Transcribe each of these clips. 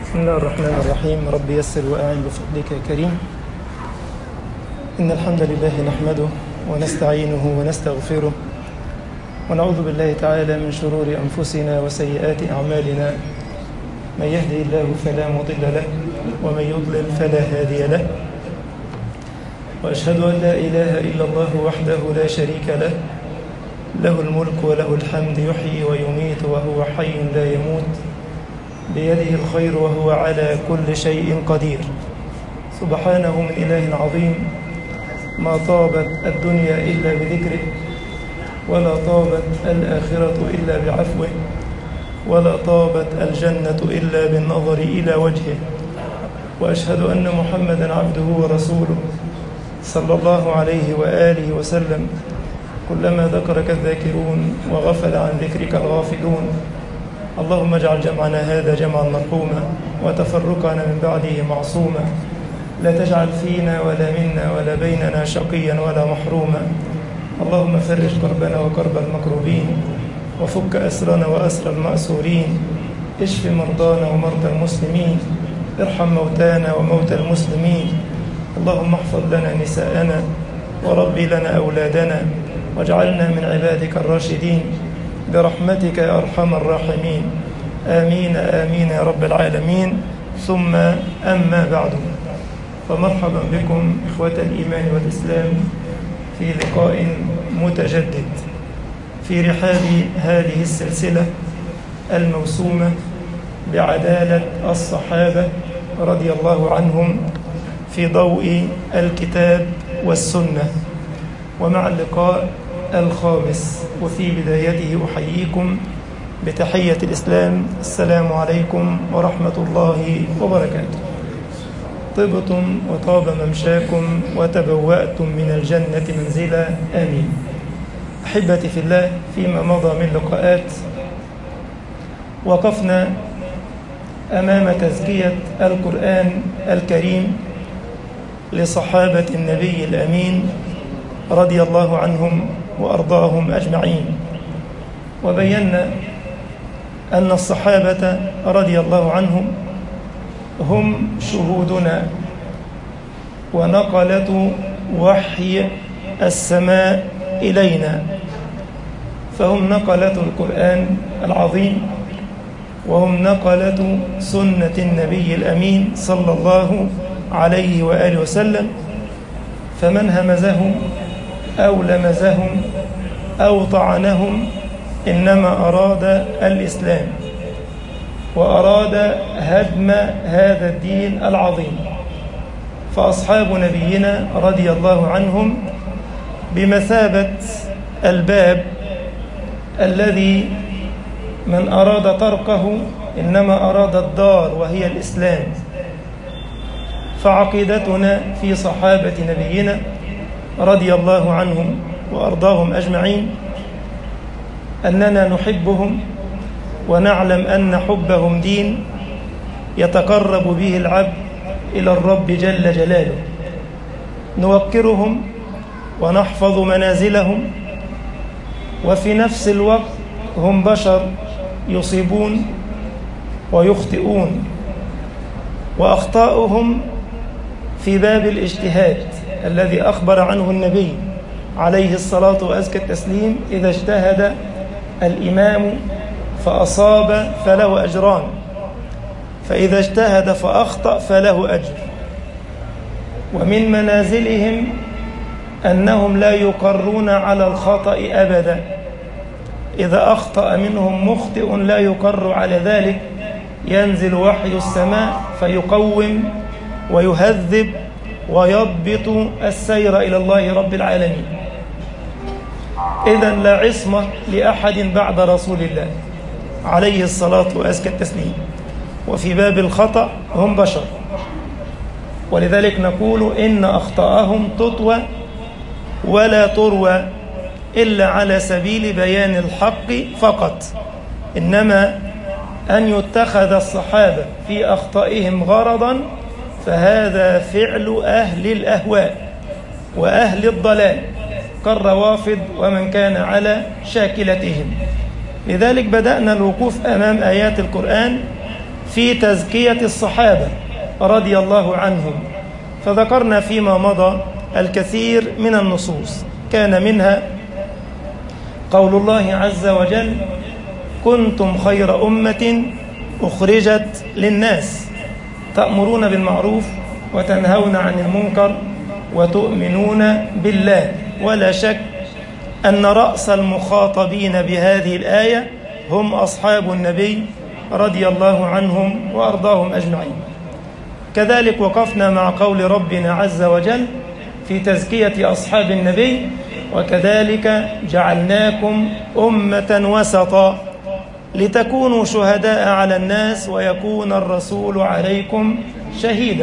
بسم الله الرحمن الرحيم رب يسر وأعن بفضلك يا كريم إن الحمد لله نحمده ونستعينه ونستغفره ونعوذ بالله تعالى من شرور أنفسنا وسيئات أعمالنا من يهدي الله فلا مضل له ومن يضلل فلا هادي له وأشهد أن لا إله إلا الله وحده لا شريك له له الملك وله الحمد يحيي ويميت وهو حي لا يموت بيده الخير وهو على كل شيء قدير سبحانه من إله عظيم ما طابت الدنيا إلا بذكره ولا طابت الآخرة إلا بعفوه ولا طابت الجنة إلا بالنظر إلى وجهه وأشهد أن محمدا عبده ورسوله صلى الله عليه وآله وسلم كلما ذكرك الذاكرون وغفل عن ذكرك الغافلون اللهم اجعل جمعنا هذا جمعا مرحوما وتفرقنا من بعده معصوما لا تجعل فينا ولا منا ولا بيننا شقيا ولا محروما اللهم فرج كربنا وكرب المكروبين وفك أسرنا وأسر المأسورين اشف مرضانا ومرضى المسلمين ارحم موتانا وموتى المسلمين اللهم احفظ لنا نساءنا وربي لنا أولادنا واجعلنا من عبادك الراشدين برحمتك يا أرحم الراحمين آمين آمين يا رب العالمين ثم أما بعد فمرحبا بكم إخوة الإيمان والإسلام في لقاء متجدد في رحاب هذه السلسلة الموسومة بعدالة الصحابة رضي الله عنهم في ضوء الكتاب والسنة ومع اللقاء الخامس وفي بدايته أحييكم بتحية الإسلام السلام عليكم ورحمة الله وبركاته طبتم وطاب ممشاكم وتبوأتم من الجنة منزلا آمين أحبتي في الله فيما مضى من لقاءات وقفنا أمام تزكية القرآن الكريم لصحابة النبي الأمين رضي الله عنهم وأرضاهم أجمعين وبينا أن الصحابة رضي الله عنهم هم شهودنا ونقلة وحي السماء إلينا فهم نقلة القرآن العظيم وهم نقلة سنة النبي الأمين صلى الله عليه وآله وسلم فمن همزهم أو لمزهم أو طعنهم إنما أراد الإسلام وأراد هدم هذا الدين العظيم فأصحاب نبينا رضي الله عنهم بمثابة الباب الذي من أراد طرقه إنما أراد الدار وهي الإسلام فعقيدتنا في صحابة نبينا رضي الله عنهم وأرضاهم أجمعين أننا نحبهم ونعلم أن حبهم دين يتقرب به العبد إلى الرب جل جلاله نوقرهم ونحفظ منازلهم وفي نفس الوقت هم بشر يصيبون ويخطئون وأخطاؤهم في باب الاجتهاد الذي أخبر عنه النبي عليه الصلاة وأزكى التسليم إذا اجتهد الإمام فأصاب فله أجران فإذا اجتهد فأخطأ فله أجر ومن منازلهم أنهم لا يقرون على الخطأ أبدا إذا أخطأ منهم مخطئ لا يقر على ذلك ينزل وحي السماء فيقوم ويهذب ويضبط السير إلى الله رب العالمين إذا لا عصمة لأحد بعد رسول الله عليه الصلاة وأزكى التسليم وفي باب الخطأ هم بشر ولذلك نقول إن أخطاءهم تطوى ولا تروى إلا على سبيل بيان الحق فقط إنما أن يتخذ الصحابة في أخطائهم غرضا فهذا فعل أهل الأهواء وأهل الضلال كالروافض ومن كان على شاكلتهم لذلك بدأنا الوقوف أمام آيات القرآن في تزكية الصحابة رضي الله عنهم فذكرنا فيما مضى الكثير من النصوص كان منها قول الله عز وجل كنتم خير أمة أخرجت للناس تأمرون بالمعروف وتنهون عن المنكر وتؤمنون بالله ولا شك أن رأس المخاطبين بهذه الآية هم أصحاب النبي رضي الله عنهم وأرضاهم أجمعين كذلك وقفنا مع قول ربنا عز وجل في تزكية أصحاب النبي وكذلك جعلناكم أمة وسطا لتكونوا شهداء على الناس ويكون الرسول عليكم شهيدا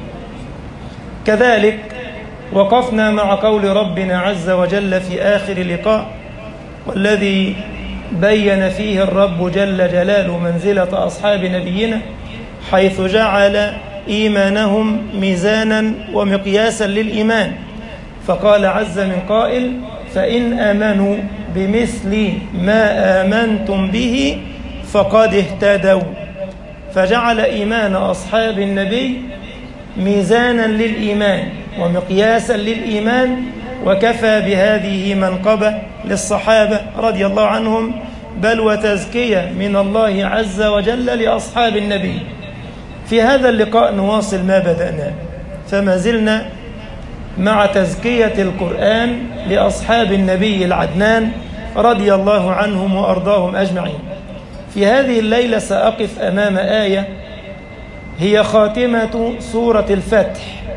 كذلك وقفنا مع قول ربنا عز وجل في آخر لقاء والذي بين فيه الرب جل جلاله منزلة أصحاب نبينا حيث جعل إيمانهم ميزانا ومقياسا للإيمان فقال عز من قائل فإن آمنوا بمثل ما آمنتم به فقد اهتدوا فجعل إيمان أصحاب النبي ميزانا للإيمان ومقياسا للإيمان وكفى بهذه منقبة للصحابة رضي الله عنهم بل وتزكية من الله عز وجل لأصحاب النبي في هذا اللقاء نواصل ما بدأنا فما زلنا مع تزكية القرآن لأصحاب النبي العدنان رضي الله عنهم وأرضاهم أجمعين في هذه الليلة سأقف أمام آية هي خاتمة سورة الفتح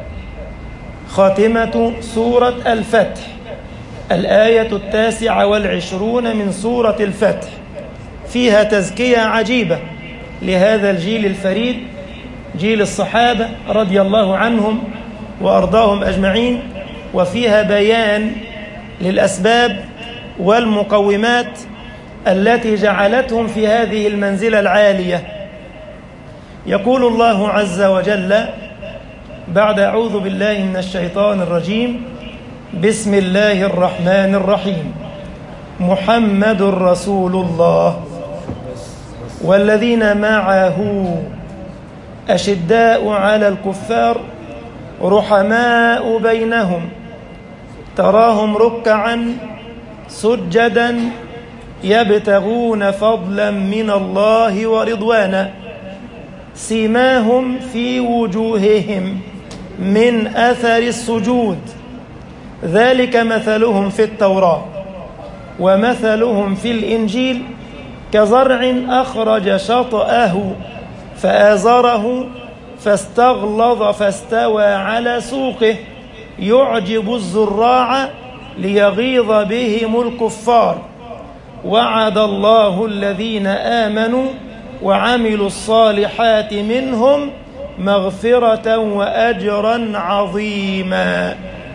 خاتمة سورة الفتح الآية التاسعة والعشرون من سورة الفتح فيها تزكية عجيبة لهذا الجيل الفريد جيل الصحابة رضي الله عنهم وأرضاهم أجمعين وفيها بيان للأسباب والمقومات التي جعلتهم في هذه المنزلة العالية يقول الله عز وجل بعد أعوذ بالله من الشيطان الرجيم بسم الله الرحمن الرحيم محمد رسول الله والذين معه أشداء على الكفار رحماء بينهم تراهم ركعا سجدا يبتغون فضلا من الله ورضوانا سيماهم في وجوههم من أثر السجود ذلك مثلهم في التوراة ومثلهم في الإنجيل كزرع أخرج شطأه فآزره فاستغلظ فاستوى على سوقه يعجب الزراع ليغيظ بهم الكفار وعد الله الذين آمنوا وعملوا الصالحات منهم مغفرة وأجرا عظيما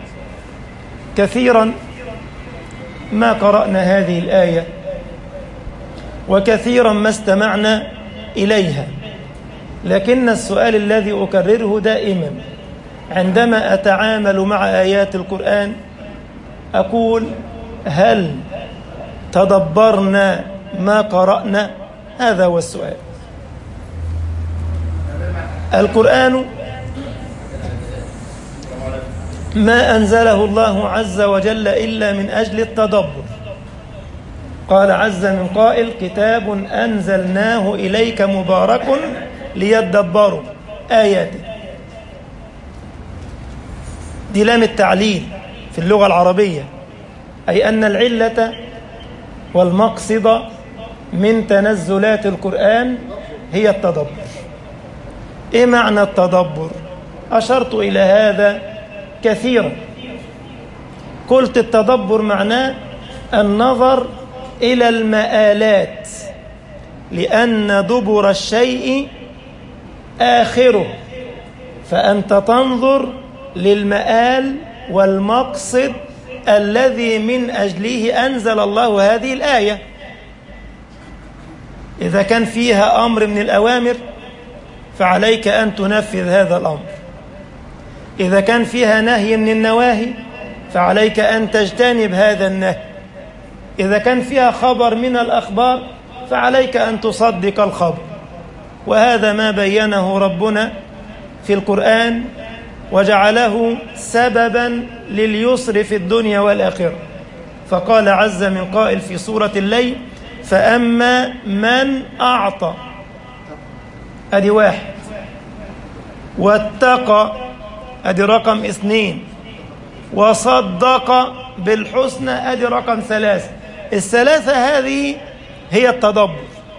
كثيرا ما قرأنا هذه الآية وكثيرا ما استمعنا إليها لكن السؤال الذي أكرره دائما عندما أتعامل مع آيات القرآن أقول هل تدبرنا ما قرأنا هذا هو السؤال القرآن ما أنزله الله عز وجل إلا من أجل التدبر قال عز من قائل كتاب أنزلناه إليك مبارك ليدبروا آياته دي لام التعليل في اللغة العربية أي أن العلة والمقصد من تنزلات القرآن هي التدبر إيه معنى التدبر أشرت إلى هذا كثيرا قلت التدبر معناه النظر إلى المآلات لأن دبر الشيء آخره فأنت تنظر للمآل والمقصد الذي من أجله أنزل الله هذه الآية إذا كان فيها أمر من الأوامر فعليك أن تنفذ هذا الأمر إذا كان فيها نهي من النواهي فعليك أن تجتنب هذا النهي إذا كان فيها خبر من الأخبار فعليك أن تصدق الخبر وهذا ما بينه ربنا في القرآن وجعله سببا لليسر في الدنيا والآخرة فقال عز من قائل في سورة الليل فأما من أعطى أدي واحد واتقى أدي رقم اثنين وصدق بالحسنى أدي رقم ثلاثة الثلاثة هذه هي التدبر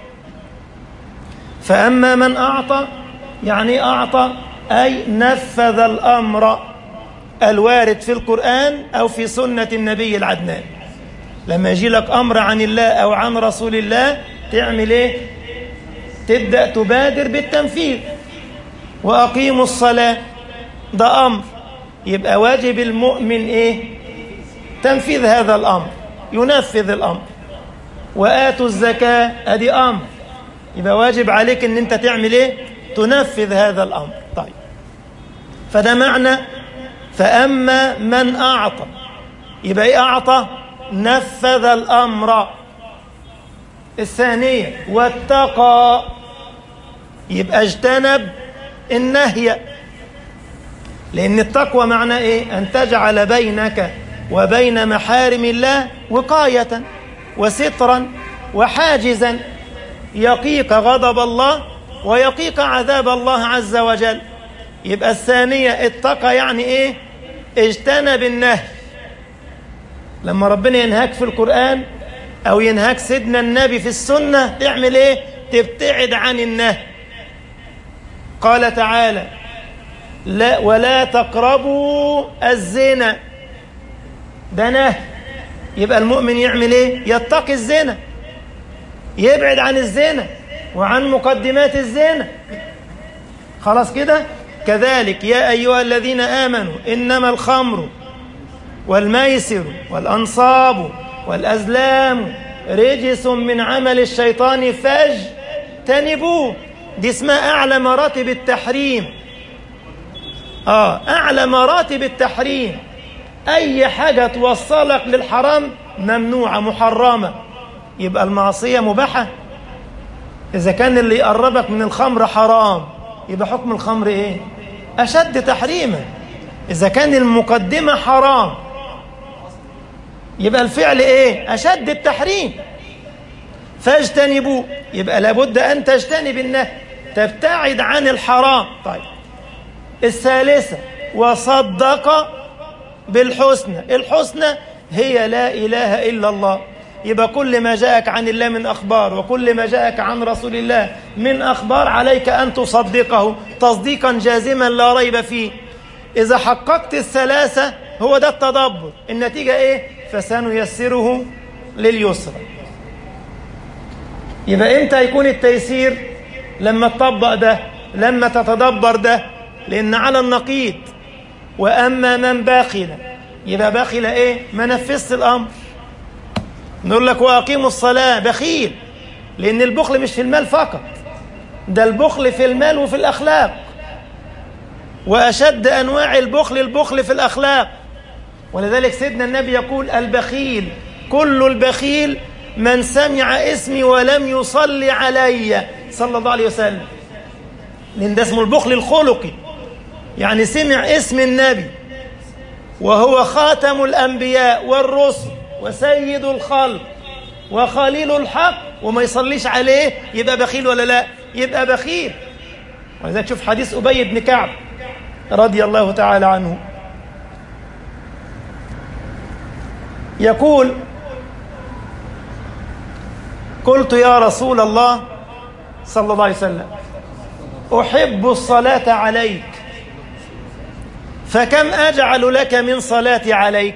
فأما من أعطى يعني أعطى أي نفذ الأمر الوارد في القرآن أو في سنة النبي العدنان لما يجي لك أمر عن الله أو عن رسول الله تعمل إيه تبدأ تبادر بالتنفيذ وأقيموا الصلاة ده أمر يبقى واجب المؤمن إيه تنفيذ هذا الأمر ينفذ الأمر وآتوا الزكاة أدي أمر يبقى واجب عليك أن أنت تعمل إيه تنفذ هذا الأمر طيب فده معنى فأما من أعطى يبقى إيه أعطى نفذ الأمر الثانية واتقى يبقى اجتنب النهي لأن التقوى معنى إيه أن تجعل بينك وبين محارم الله وقاية وسترا وحاجزا يقيك غضب الله ويقيك عذاب الله عز وجل يبقى الثانية اتقى يعني ايه اجتنب النهي لما ربنا ينهاك في القرآن او ينهاك سيدنا النبي في السنة تعمل ايه تبتعد عن النهي قال تعالى لا ولا تقربوا الزنا ده نهي يبقى المؤمن يعمل ايه يتقي الزنا يبعد عن الزنا وعن مقدمات الزنا خلاص كده كذلك يا أيها الذين آمنوا إنما الخمر والميسر والأنصاب والأزلام رجس من عمل الشيطان فاجتنبوه دي اسمها أعلى مراتب التحريم آه أعلى مراتب التحريم أي حاجة توصلك للحرام ممنوعة محرمة يبقى المعصية مباحة إذا كان اللي يقربك من الخمر حرام يبقى حكم الخمر إيه أشد تحريما إذا كان المقدمة حرام يبقى الفعل إيه أشد التحريم فاجتنبوا يبقى لابد أن تجتنب النهي تبتعد عن الحرام طيب الثالثة وصدق بالحسنى الحسنى هي لا إله إلا الله يبقى كل ما جاءك عن الله من أخبار وكل ما جاءك عن رسول الله من أخبار عليك أن تصدقه تصديقا جازما لا ريب فيه إذا حققت الثلاثة هو ده التدبر النتيجة إيه فسنيسره لليسر يبقى إمتى يكون التيسير لما تطبق ده لما تتدبر ده لأن على النقيض وأما من باخل يبقى باخل إيه ما نفذت الأمر نقول لك وأقيموا الصلاة بخيل لأن البخل مش في المال فقط ده البخل في المال وفي الأخلاق وأشد أنواع البخل البخل في الأخلاق ولذلك سيدنا النبي يقول البخيل كل البخيل من سمع اسمي ولم يصلي علي صلى الله عليه وسلم لأن ده اسمه البخل الخلقي يعني سمع اسم النبي وهو خاتم الأنبياء والرسل وسيد الخلق وخليل الحق وما يصليش عليه يبقى بخيل ولا لا يبقى بخيل ولذلك تشوف حديث أبي بن كعب رضي الله تعالى عنه يقول قلت يا رسول الله صلى الله عليه وسلم أحب الصلاة عليك فكم أجعل لك من صلاتي عليك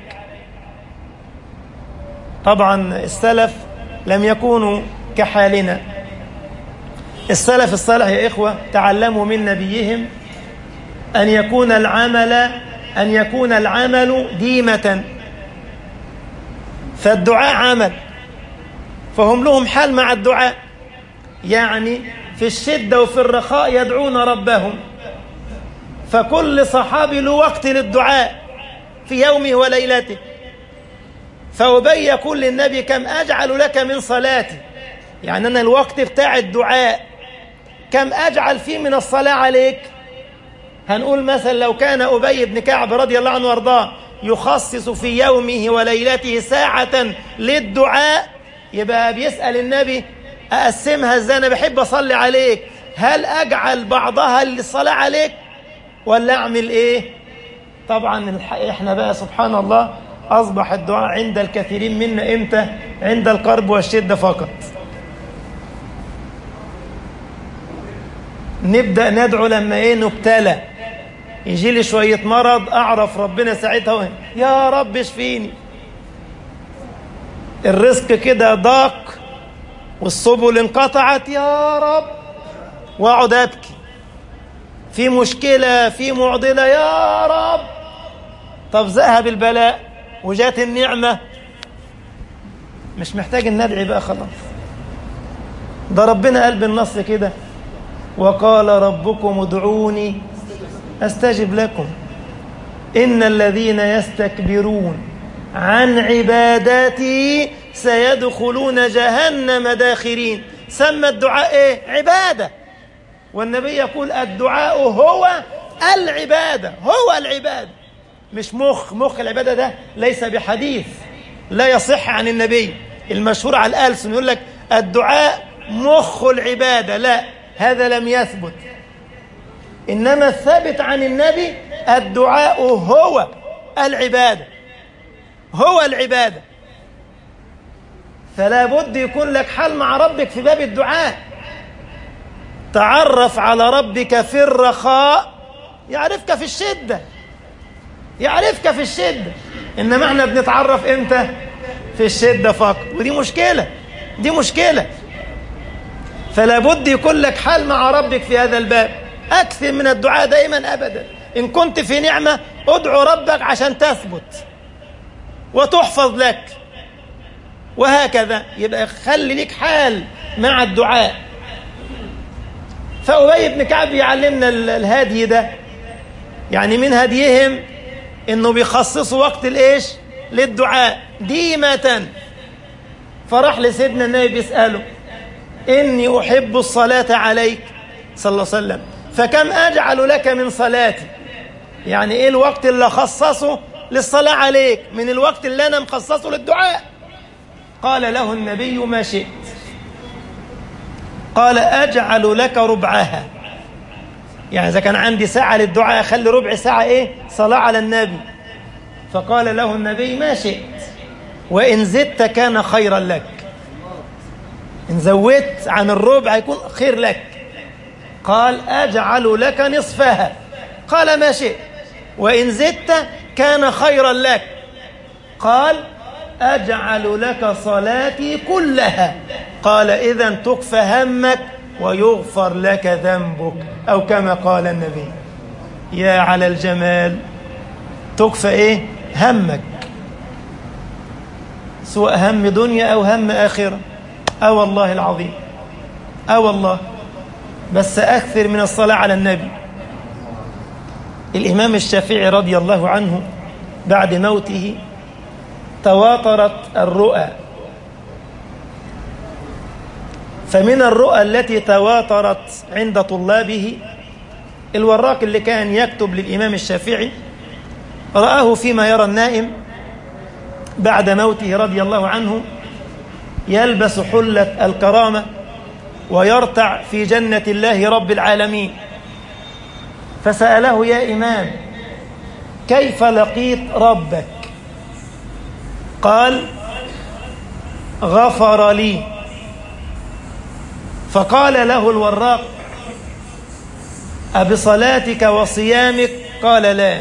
طبعا السلف لم يكونوا كحالنا السلف الصالح يا إخوة تعلموا من نبيهم أن يكون العمل أن يكون العمل ديمة فالدعاء عمل فهم لهم حال مع الدعاء يعني في الشدة وفي الرخاء يدعون ربهم فكل صحابي له وقت للدعاء في يومه وليلته فأبي يقول للنبي كم أجعل لك من صلاتي يعني أنا الوقت بتاع الدعاء كم أجعل فيه من الصلاة عليك هنقول مثلا لو كان أبي بن كعب رضي الله عنه وارضاه يخصص في يومه وليلته ساعة للدعاء يبقى بيسأل النبي أقسمها ازاي أنا بحب أصلي عليك هل أجعل بعضها للصلاة عليك ولا أعمل إيه طبعا إحنا بقى سبحان الله أصبح الدعاء عند الكثيرين منا إمتى عند القرب والشدة فقط نبدأ ندعو لما إيه نبتلى يجي لي شوية مرض أعرف ربنا ساعتها يا رب اشفيني الرزق كده ضاق والسبل انقطعت يا رب واقعد ابكي في مشكلة في معضلة يا رب طب ذهب البلاء وجات النعمة مش محتاج ان ندعي بقى خلاص ده ربنا قال بالنص كده وقال ربكم ادعوني استجب لكم ان الذين يستكبرون عن عبادتي سيدخلون جهنم داخرين سمى الدعاء ايه عباده والنبي يقول الدعاء هو العباده هو العباده مش مخ مخ العباده ده ليس بحديث لا يصح عن النبي المشهور على الالسن يقول لك الدعاء مخ العباده لا هذا لم يثبت انما الثابت عن النبي الدعاء هو العباده هو العباده فلا بد يكون لك حال مع ربك في باب الدعاء تعرف على ربك في الرخاء يعرفك في الشدة يعرفك في الشدة إنما احنا بنتعرف إمتى في الشدة فقط ودي مشكلة دي مشكلة فلا بد يكون لك حال مع ربك في هذا الباب أكثر من الدعاء دائما أبدا إن كنت في نعمة ادعو ربك عشان تثبت وتحفظ لك وهكذا يبقى خلي لك حال مع الدعاء فأبي بن كعب يعلمنا الهدي ده يعني من هديهم انه بيخصصوا وقت الايش للدعاء ديمة فراح لسيدنا النبي بيسأله إني أحب الصلاة عليك صلى الله عليه وسلم فكم أجعل لك من صلاتي يعني إيه الوقت اللي خصصه للصلاة عليك من الوقت اللي أنا مخصصه للدعاء قال له النبي ما شئت قال أجعل لك ربعها يعني إذا كان عندي ساعة للدعاء أخلي ربع ساعة إيه صلاة على النبي فقال له النبي ما شئت وإن زدت كان خيرا لك إن زودت عن الربع هيكون خير لك قال أجعل لك نصفها قال ما شئت وإن زدت كان خيرا لك قال أجعل لك صلاتي كلها قال إذا تكفى همك ويغفر لك ذنبك أو كما قال النبي يا على الجمال تكفى إيه همك سواء هم دنيا أو هم آخرة أو والله العظيم أو والله بس أكثر من الصلاة على النبي الإمام الشافعي رضي الله عنه بعد موته تواترت الرؤى فمن الرؤى التي تواترت عند طلابه الوراق اللي كان يكتب للإمام الشافعي رآه فيما يرى النائم بعد موته رضي الله عنه يلبس حلة الكرامة ويرتع في جنة الله رب العالمين فسأله يا إمام كيف لقيت ربك قال غفر لي فقال له الوراق أبصلاتك وصيامك قال لا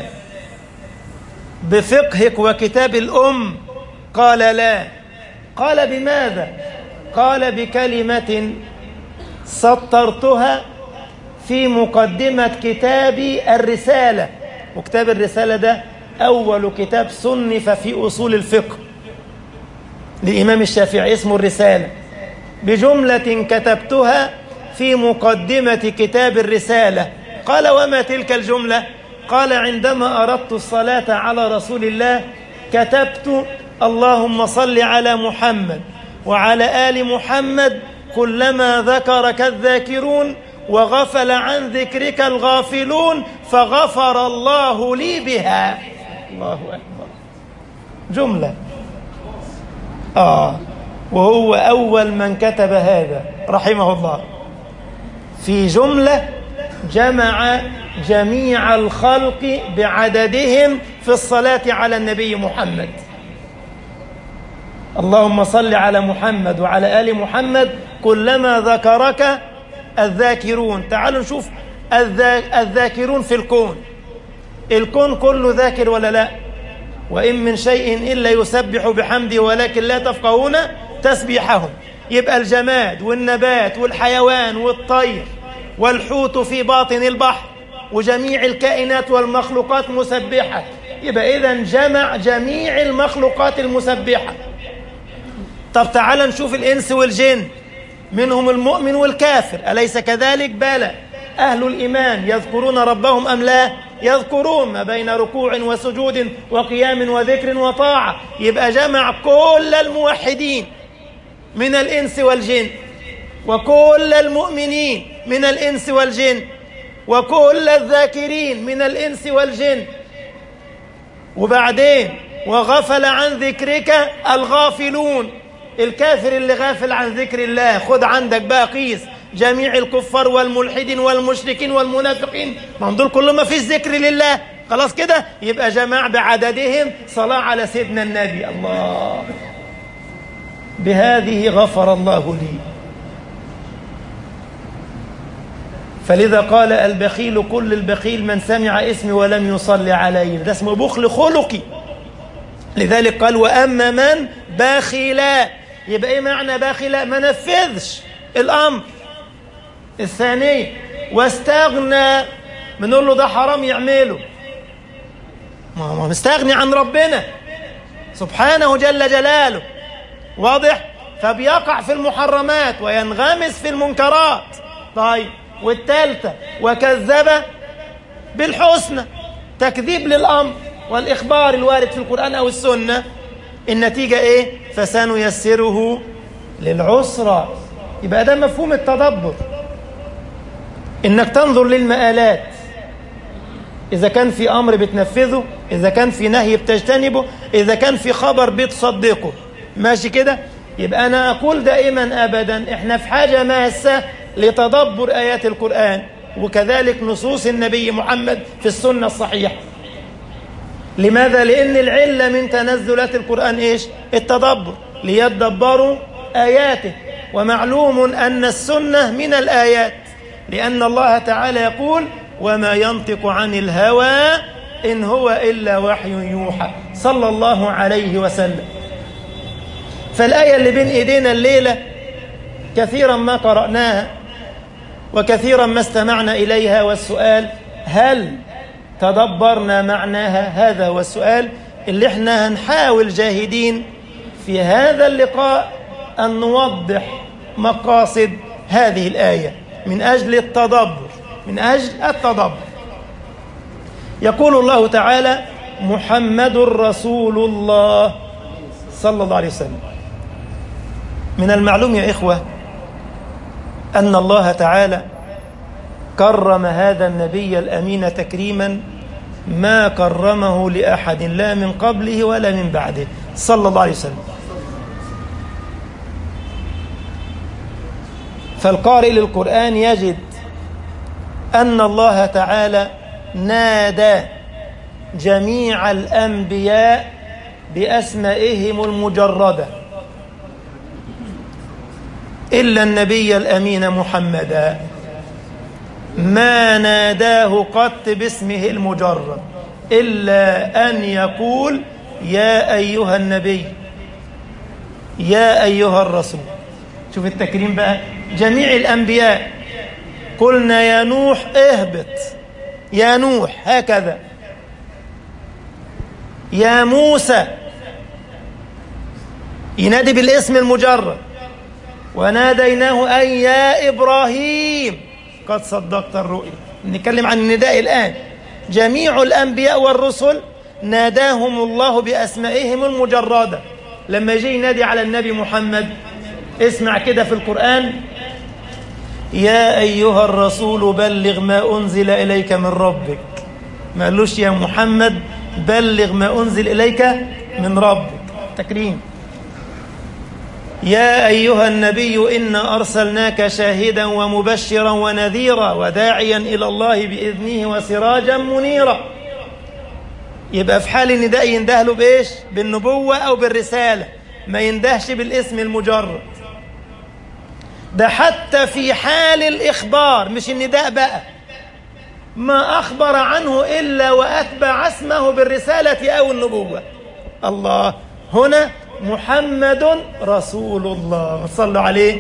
بفقهك وكتاب الأم قال لا قال بماذا قال بكلمة سطرتها في مقدمة كتابي الرسالة وكتاب الرسالة ده أول كتاب صنف في أصول الفقه للإمام الشافعي اسمه الرسالة بجملة كتبتها في مقدمة كتاب الرسالة قال وما تلك الجملة قال عندما أردت الصلاة على رسول الله كتبت اللهم صل على محمد وعلى آل محمد كلما ذكرك الذاكرون وغفل عن ذكرك الغافلون فغفر الله لي بها الله أكبر جملة آه وهو أول من كتب هذا رحمه الله في جملة جمع جميع الخلق بعددهم في الصلاة على النبي محمد اللهم صل على محمد وعلى آل محمد كلما ذكرك الذاكرون تعالوا نشوف الذاكرون في الكون الكون كله ذاكر ولا لا وإن من شيء إلا يسبح بحمده ولكن لا تفقهون تسبيحهم يبقى الجماد والنبات والحيوان والطير والحوت في باطن البحر وجميع الكائنات والمخلوقات مسبحة يبقى إذا جمع جميع المخلوقات المسبحة طب تعال نشوف الإنس والجن منهم المؤمن والكافر أليس كذلك بلى أهل الإيمان يذكرون ربهم أم لا يذكرون ما بين ركوع وسجود وقيام وذكر وطاعة يبقى جمع كل الموحدين من الإنس والجن وكل المؤمنين من الإنس والجن وكل الذاكرين من الإنس والجن وبعدين وغفل عن ذكرك الغافلون الكافر اللي غافل عن ذكر الله خد عندك بقى قيس جميع الكفار والملحدين والمشركين والمنافقين ما هم دول كلهم ما فيش ذكر لله خلاص كده يبقى جماع بعددهم صلاة على سيدنا النبي الله بهذه غفر الله لي فلذا قال البخيل كل البخيل من سمع اسمي ولم يصلي علي ده اسمه بخل خلقي لذلك قال وأما من بخلا يبقى ايه معنى بخلا ما نفذش الأمر الثانية واستغنى بنقول له ده حرام يعمله ما هو مستغني عن ربنا سبحانه جل جلاله واضح فبيقع في المحرمات وينغمس في المنكرات طيب والثالثة وكذب بالحسنى تكذيب للأمر والإخبار الوارد في القرآن أو السنة النتيجة إيه فسنيسره للعسرى يبقى ده مفهوم التدبر إنك تنظر للمآلات إذا كان في أمر بتنفذه إذا كان في نهي بتجتنبه إذا كان في خبر بتصدقه ماشي كده يبقى أنا أقول دائما أبدا إحنا في حاجة ماسة لتدبر آيات القرآن وكذلك نصوص النبي محمد في السنة الصحيحة لماذا؟ لأن العلة من تنزلات القرآن إيش؟ التدبر ليتدبروا آياته ومعلوم أن السنة من الآيات لأن الله تعالى يقول وما ينطق عن الهوى إن هو إلا وحي يوحى صلى الله عليه وسلم فالآية اللي بين إيدينا الليلة كثيرا ما قرأناها وكثيرا ما استمعنا إليها والسؤال هل تدبرنا معناها هذا هو السؤال اللي احنا هنحاول جاهدين في هذا اللقاء أن نوضح مقاصد هذه الآية من أجل التدبر من أجل التدبر يقول الله تعالى محمد رسول الله صلى الله عليه وسلم من المعلوم يا إخوة أن الله تعالى كرم هذا النبي الأمين تكريما ما كرمه لأحد لا من قبله ولا من بعده صلى الله عليه وسلم فالقارئ للقرآن يجد أن الله تعالى نادى جميع الأنبياء بأسمائهم المجردة إلا النبي الأمين محمدا ما ناداه قط باسمه المجرد إلا أن يقول يا أيها النبي يا أيها الرسول شوف التكريم بقى جميع الأنبياء قلنا يا نوح اهبط يا نوح هكذا يا موسى ينادي بالاسم المجرد وناديناه أن يا إبراهيم قد صدقت الرؤيا نتكلم عن النداء الآن جميع الأنبياء والرسل ناداهم الله بأسمائهم المجردة لما يجي ينادي على النبي محمد اسمع كده في القرآن يا أيها الرسول بلغ ما أنزل إليك من ربك ما قالوش يا محمد بلغ ما أنزل إليك من ربك تكريم يا أيها النبي إنا أرسلناك شاهدا ومبشرا ونذيرا وداعيا إلى الله بإذنه وسراجا منيرا يبقى في حال ان ده ينده له بايش بالنبوة او بالرسالة ما يندهش بالاسم المجرد ده حتى في حال الإخبار مش النداء بقى ما أخبر عنه إلا وأتبع اسمه بالرسالة أو النبوة الله هنا محمد رسول الله صلوا عليه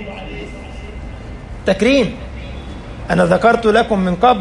تكريم أنا ذكرت لكم من قبل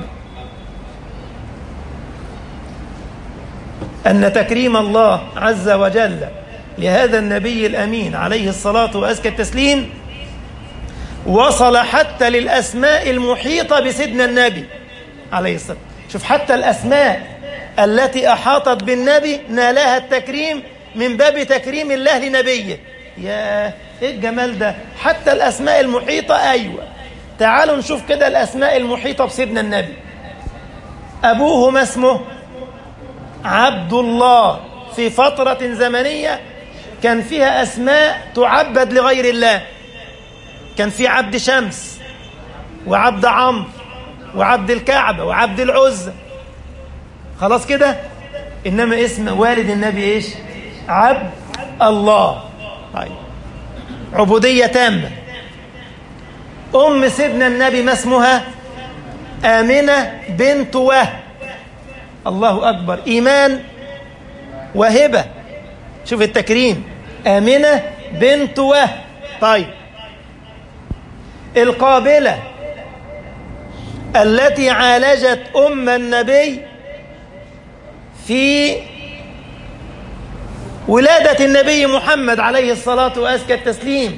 أن تكريم الله عز وجل لهذا النبي الأمين عليه الصلاة وأزكى التسليم وصل حتى للأسماء المحيطة بسيدنا النبي عليه الصلاة شوف حتى الأسماء التي أحاطت بالنبي نالها التكريم من باب تكريم الله لنبيه يا إيه الجمال ده حتى الأسماء المحيطة أيوة تعالوا نشوف كده الأسماء المحيطة بسيدنا النبي أبوه ما اسمه عبد الله في فترة زمنية كان فيها أسماء تعبد لغير الله كان في عبد شمس وعبد عمرو وعبد الكعبة وعبد العزة خلاص كده إنما اسم والد النبي إيش عبد الله طيب عبودية تامة أم سيدنا النبي ما اسمها آمنة بنت وهب الله أكبر إيمان وهبة شوف التكريم آمنة بنت وهب طيب القابلة التي عالجت أم النبي في ولادة النبي محمد عليه الصلاة وأزكى التسليم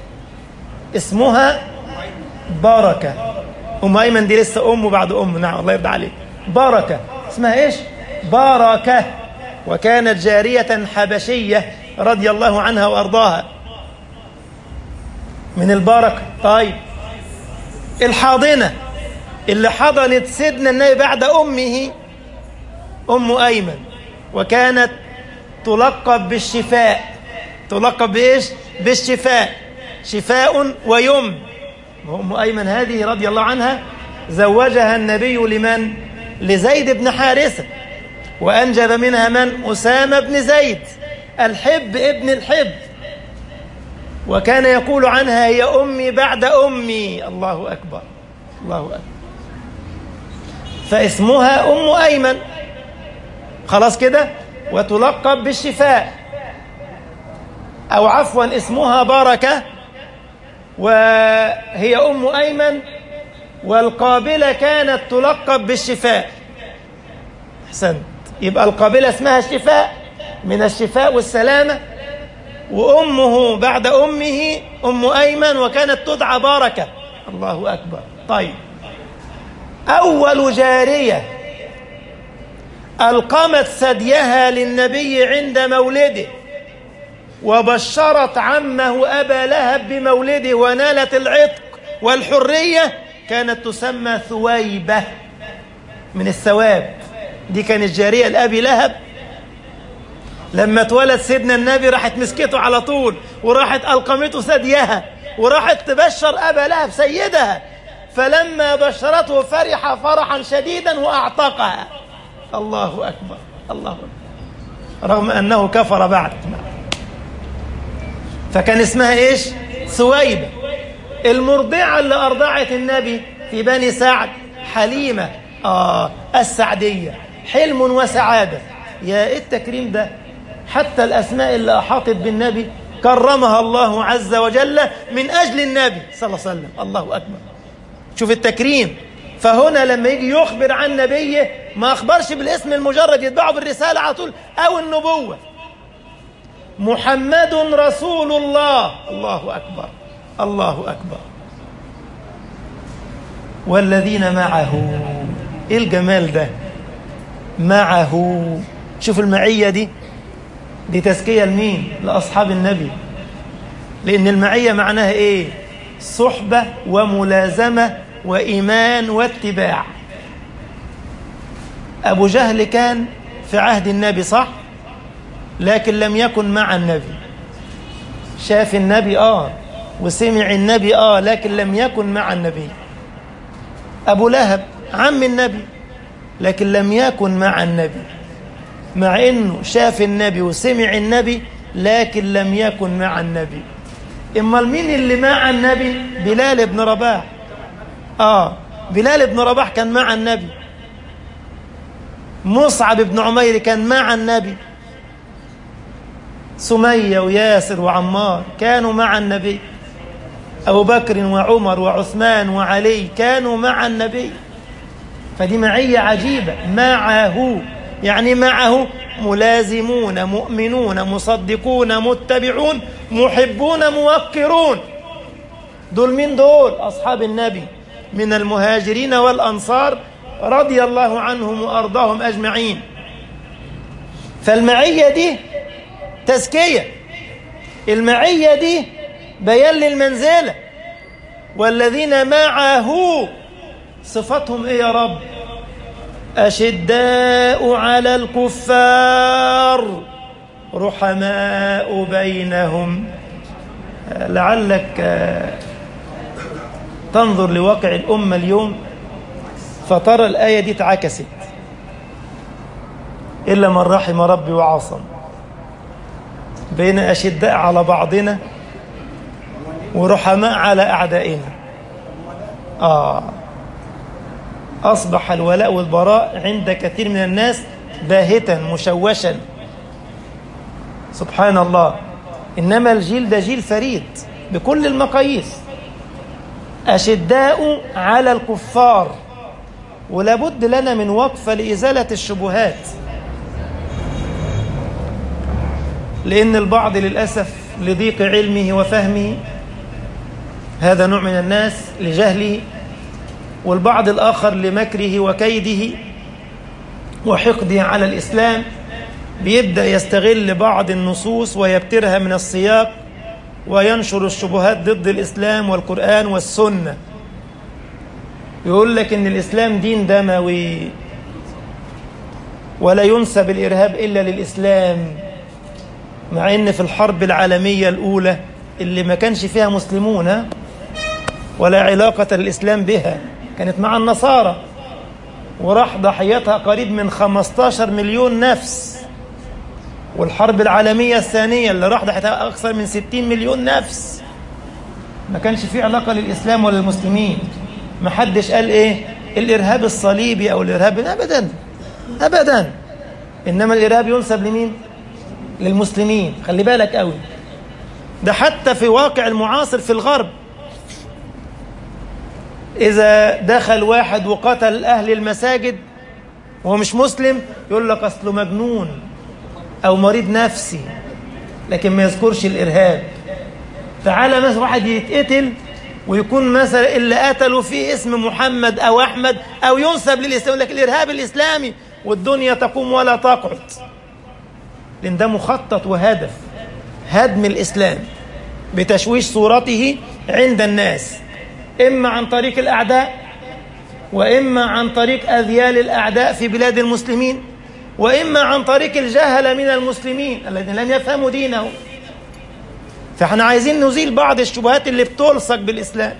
اسمها بركة أم أيمن دي لسه أم بعد أم نعم الله يرضى عليك بركة اسمها إيش بركة وكانت جارية حبشية رضي الله عنها وأرضاها من البركة طيب الحاضنة اللي حضنت سيدنا النبي بعد أمه أم أيمن وكانت تلقب بالشفاء تلقب بإيش بالشفاء شفاء ويم أم أيمن هذه رضي الله عنها زوجها النبي لمن لزيد بن حارثة وأنجب منها من أسامة بن زيد الحب ابن الحب وكان يقول عنها هي أمي بعد أمي الله أكبر الله أكبر فاسمها أم أيمن خلاص كده وتلقب بالشفاء أو عفوا اسمها بركة وهي أم أيمن والقابلة كانت تلقب بالشفاء أحسنت يبقى القابلة اسمها الشفاء من الشفاء والسلامة وأمه بعد أمه أم أيمن وكانت تدعى بركة الله أكبر طيب أول جارية ألقمت ثديها للنبي عند مولده وبشرت عمه أبا لهب بمولده ونالت العتق والحرية كانت تسمى ثويبة من الثواب دي كانت جارية لأبي لهب لما اتولد سيدنا النبي راحت مسكته على طول وراحت ألقمته ثديها وراحت تبشر أبا لهب سيدها فلما بشرته فرح فرحا شديدا وأعتقها الله أكبر الله أكبر رغم أنه كفر بعد فكان اسمها إيش ثويبة المرضعة اللي أرضعت النبي في بني سعد حليمة آه السعدية حلم وسعادة يا إيه التكريم ده حتى الأسماء اللي أحاطت بالنبي كرمها الله عز وجل من أجل النبي صلى الله عليه وسلم الله أكبر شوف التكريم فهنا لما يجي يخبر عن نبيه ما أخبرش بالاسم المجرد يتبعه بالرسالة على طول أو النبوة محمد رسول الله الله أكبر الله أكبر والذين معه إيه الجمال ده معه شوف المعية دي دي تزكية لمين لأصحاب النبي لأن المعية معناها إيه صحبة وملازمة وإيمان واتباع أبو جهل كان في عهد النبي صح لكن لم يكن مع النبي شاف النبي آه وسمع النبي آه لكن لم يكن مع النبي أبو لهب عم النبي لكن لم يكن مع النبي مع انه شاف النبي وسمع النبي لكن لم يكن مع النبي امال مين اللي مع النبي بلال بن رباح اه بلال بن رباح كان مع النبي مصعب بن عمير كان مع النبي سمية وياسر وعمار كانوا مع النبي أبو بكر وعمر وعثمان وعلي كانوا مع النبي فدي معية عجيبة معه يعني معه ملازمون مؤمنون مصدقون متبعون محبون موقرون دول مين دول أصحاب النبي من المهاجرين والأنصار رضي الله عنهم وأرضاهم أجمعين فالمعية دي تزكية المعية دي بيان للمنزلة والذين معه صفتهم ايه يا رب أشداء على الكفار رحماء بينهم لعلك تنظر لواقع الأمة اليوم فترى الآية دي اتعكست إلا من رحم ربي وعصم بين أشداء على بعضنا ورحماء على أعدائنا آه أصبح الولاء والبراء عند كثير من الناس باهتا مشوشا سبحان الله إنما الجيل ده جيل فريد بكل المقاييس أشداء على الكفار ولابد لنا من وقفة لإزالة الشبهات لأن البعض للأسف لضيق علمه وفهمه هذا نوع من الناس لجهله والبعض الآخر لمكره وكيده وحقده على الإسلام بيبدأ يستغل بعض النصوص ويبترها من السياق وينشر الشبهات ضد الإسلام والقرآن والسنة يقول لك إن الإسلام دين دموي ولا ينسب الإرهاب إلا للإسلام مع إن في الحرب العالمية الأولى اللي ما كانش فيها مسلمون ولا علاقة للإسلام بها كانت مع النصارى وراح ضحيتها قريب من 15 مليون نفس والحرب العالمية الثانية اللي راح ضحيتها أكثر من 60 مليون نفس ما كانش في علاقة للإسلام ولا للمسلمين ما حدش قال إيه الإرهاب الصليبي أو الإرهاب أبدا أبدا إنما الإرهاب ينسب لمين للمسلمين خلي بالك قوي ده حتى في واقع المعاصر في الغرب إذا دخل واحد وقتل أهل المساجد وهو مش مسلم يقول لك أصله مجنون أو مريض نفسي لكن ما يذكرش الإرهاب تعالى مثلا واحد يتقتل ويكون مثلا اللي قتله فيه اسم محمد أو أحمد أو ينسب للإسلام لك الإرهاب الإسلامي والدنيا تقوم ولا تقعد لأن ده مخطط وهدف هدم الإسلام بتشويش صورته عند الناس إما عن طريق الأعداء وإما عن طريق أذيال الأعداء في بلاد المسلمين وإما عن طريق الجهل من المسلمين الذين لم يفهموا دينه فاحنا عايزين نزيل بعض الشبهات اللي بتلصق بالإسلام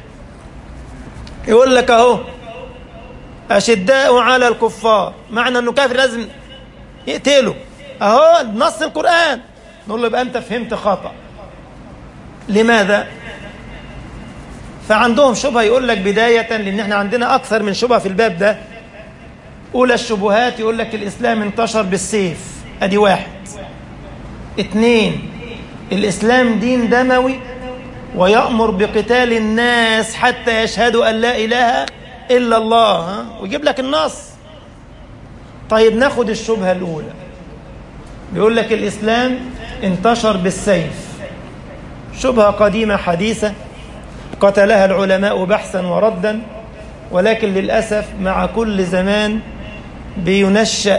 يقول لك أهو أشداء على الكفار معنى أنه كافر لازم يقتله أهو نص القرآن نقول له يبقى أنت فهمت خطأ لماذا؟ فعندهم شبهة يقول لك بداية لأن احنا عندنا أكثر من شبهة في الباب ده أولى الشبهات يقول لك الإسلام انتشر بالسيف أدي واحد اتنين الإسلام دين دموي ويأمر بقتال الناس حتى يشهدوا أن لا إله إلا الله ها؟ ويجيب لك النص طيب ناخد الشبهة الأولى بيقول لك الإسلام انتشر بالسيف شبهة قديمة حديثة قتلها العلماء بحثا وردا ولكن للأسف مع كل زمان بينشأ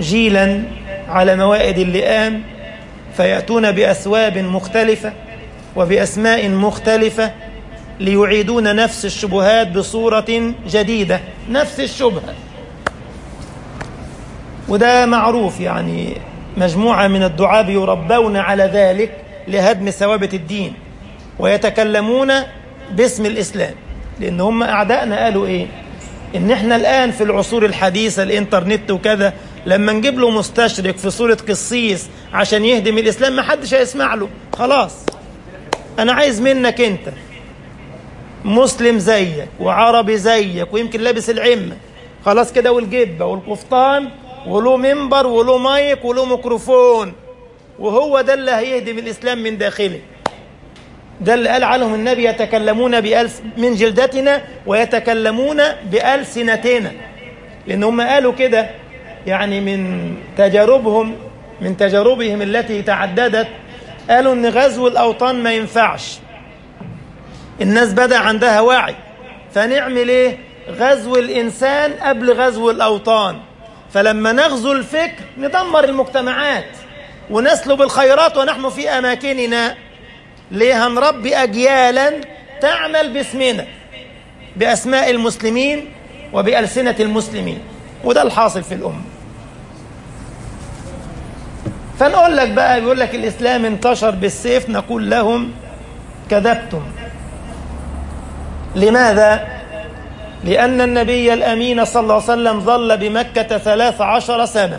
جيلا على موائد اللئام فيأتون بأثواب مختلفة وبأسماء مختلفة ليعيدون نفس الشبهات بصورة جديدة نفس الشبهة وده معروف يعني مجموعة من الدعاة يربون على ذلك لهدم ثوابت الدين ويتكلمون باسم الإسلام لأن هم أعدائنا قالوا إيه إن إحنا الآن في العصور الحديثة الإنترنت وكذا لما نجيب له مستشرق في صورة قسيس عشان يهدم الإسلام ما حدش هيسمع له خلاص أنا عايز منك أنت مسلم زيك وعربي زيك ويمكن لابس العمة خلاص كده والجبة والقفطان وله منبر وله مايك وله ميكروفون وهو ده اللي هيهدم الإسلام من داخله ده اللي قال عنهم النبي يتكلمون بألس من جلدتنا ويتكلمون بألسنتنا لأن هم قالوا كده يعني من تجاربهم من تجاربهم التي تعددت قالوا ان غزو الأوطان ما ينفعش الناس بدأ عندها وعي فنعمل ايه غزو الإنسان قبل غزو الأوطان فلما نغزو الفكر ندمر المجتمعات ونسلب الخيرات ونحن في أماكننا ليه هنربي أجيالا تعمل باسمنا بأسماء المسلمين وبألسنة المسلمين وده الحاصل في الأمة فنقول لك بقى بيقول لك الإسلام انتشر بالسيف نقول لهم كذبتم لماذا؟ لأن النبي الأمين صلى الله عليه وسلم ظل بمكة ثلاث عشر سنة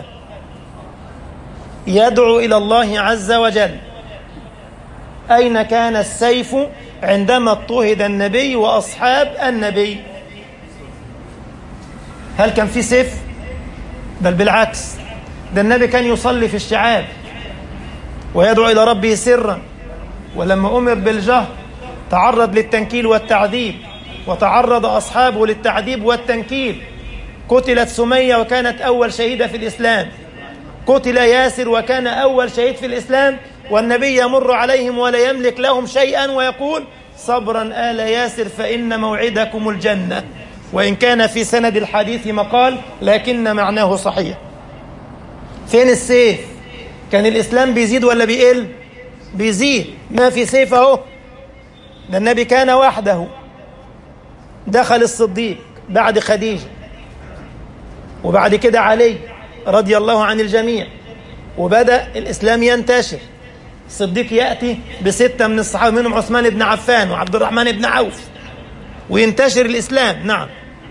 يدعو إلى الله عز وجل أين كان السيف عندما اضطهد النبي وأصحاب النبي هل كان في سيف بل بالعكس ده النبي كان يصلي في الشعاب ويدعو إلى ربه سرا ولما أمر بالجهر تعرض للتنكيل والتعذيب وتعرض أصحابه للتعذيب والتنكيل قتلت سمية وكانت أول شهيدة في الإسلام قتل ياسر وكان أول شهيد في الإسلام والنبي يمر عليهم ولا يملك لهم شيئا ويقول صبرا آل ياسر فإن موعدكم الجنة وإن كان في سند الحديث مقال لكن معناه صحيح فين السيف كان الإسلام بيزيد ولا بيقل بيزيد ما في سيف اهو ده النبي كان وحده دخل الصديق بعد خديجة وبعد كده علي رضي الله عن الجميع وبدأ الإسلام ينتشر الصديق يأتي بستة من الصحابة منهم عثمان بن عفان وعبد الرحمن بن عوف وينتشر الإسلام نعم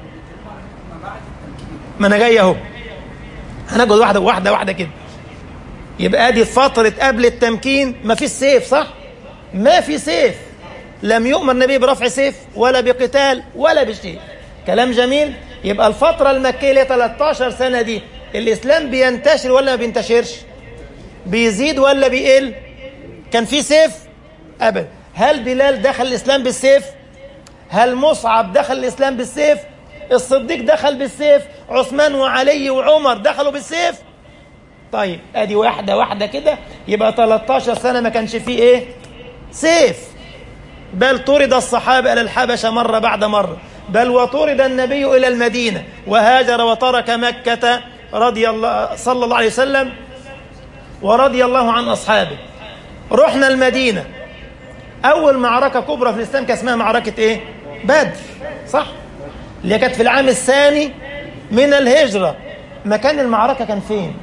ما أنا جاي أهو هناخد واحدة واحدة واحدة كده يبقى دي فترة قبل التمكين ما في سيف صح؟ ما في سيف لم يؤمر النبي برفع سيف ولا بقتال ولا بشيء كلام جميل يبقى الفترة المكية اللي 13 سنة دي الإسلام بينتشر ولا ما بينتشرش بيزيد ولا بيقل كان في سيف أبدا هل بلال دخل الإسلام بالسيف هل مصعب دخل الإسلام بالسيف الصديق دخل بالسيف عثمان وعلي وعمر دخلوا بالسيف طيب ادي واحدة واحدة كده يبقى 13 سنة ما كانش فيه ايه سيف بل طرد الصحابة إلى الحبشة مرة بعد مرة بل وطرد النبي إلى المدينة وهاجر وترك مكة رضي الله صلى الله عليه وسلم ورضي الله عن أصحابه رحنا المدينة أول معركة كبرى في الإسلام كان اسمها معركة إيه؟ بدر صح؟ اللي كانت في العام الثاني من الهجرة مكان المعركة كان فين؟